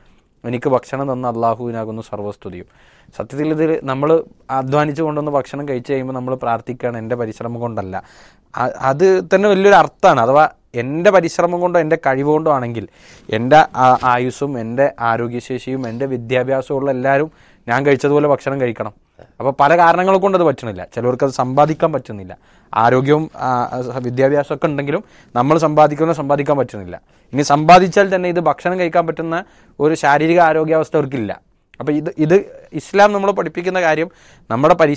എനിക്ക് ഭക്ഷണം തന്ന അള്ളാഹുവിനാകുന്നു സർവ്വസ്തുതിയും സത്യത്തിൽ ഇത് നമ്മൾ അധ്വാനിച്ച് കൊണ്ടുവന്ന് ഭക്ഷണം കഴിച്ചു കഴിയുമ്പോൾ നമ്മൾ പ്രാർത്ഥിക്കുകയാണ് എൻ്റെ പരിശ്രമം കൊണ്ടല്ല അ- അത് തന്നെ വലിയൊരു അർത്ഥമാണ് അഥവാ എൻ്റെ പരിശ്രമം കൊണ്ടോ എൻ്റെ കഴിവ് കൊണ്ടോ ആണെങ്കിൽ എൻ്റെ ആ- ആയുസ്സും എൻ്റെ ആരോഗ്യശേഷിയും എൻ്റെ വിദ്യാഭ്യാസവും ഉള്ള എല്ലാവരും ഞാൻ കഴിച്ചതുപോലെ ഭക്ഷണം കഴിക്കണം അപ്പോൾ പല കാരണങ്ങൾ കൊണ്ട് അത് പറ്റണില്ല ചിലവർക്ക് അത് സമ്പാദിക്കാൻ പറ്റുന്നില്ല ആരോഗ്യവും ആ, വിദ്യാഭ്യാസവും ഒക്കെ ഉണ്ടെങ്കിലും നമ്മൾ സമ്പാദിക്കുന്ന സമ്പാദിക്കാൻ പറ്റുന്നില്ല ഇനി സമ്പാദിച്ചാൽ തന്നെ ഇത് ഭക്ഷണം കഴിക്കാൻ പറ്റുന്ന ഒരു ശാരീരിക ആരോഗ്യാവസ്ഥ അവർക്കില്ല അപ്പോൾ ഇത് ഇത് ഇസ്ലാം നമ്മൾ പഠിപ്പിക്കുന്ന കാര്യം നമ്മുടെ പരി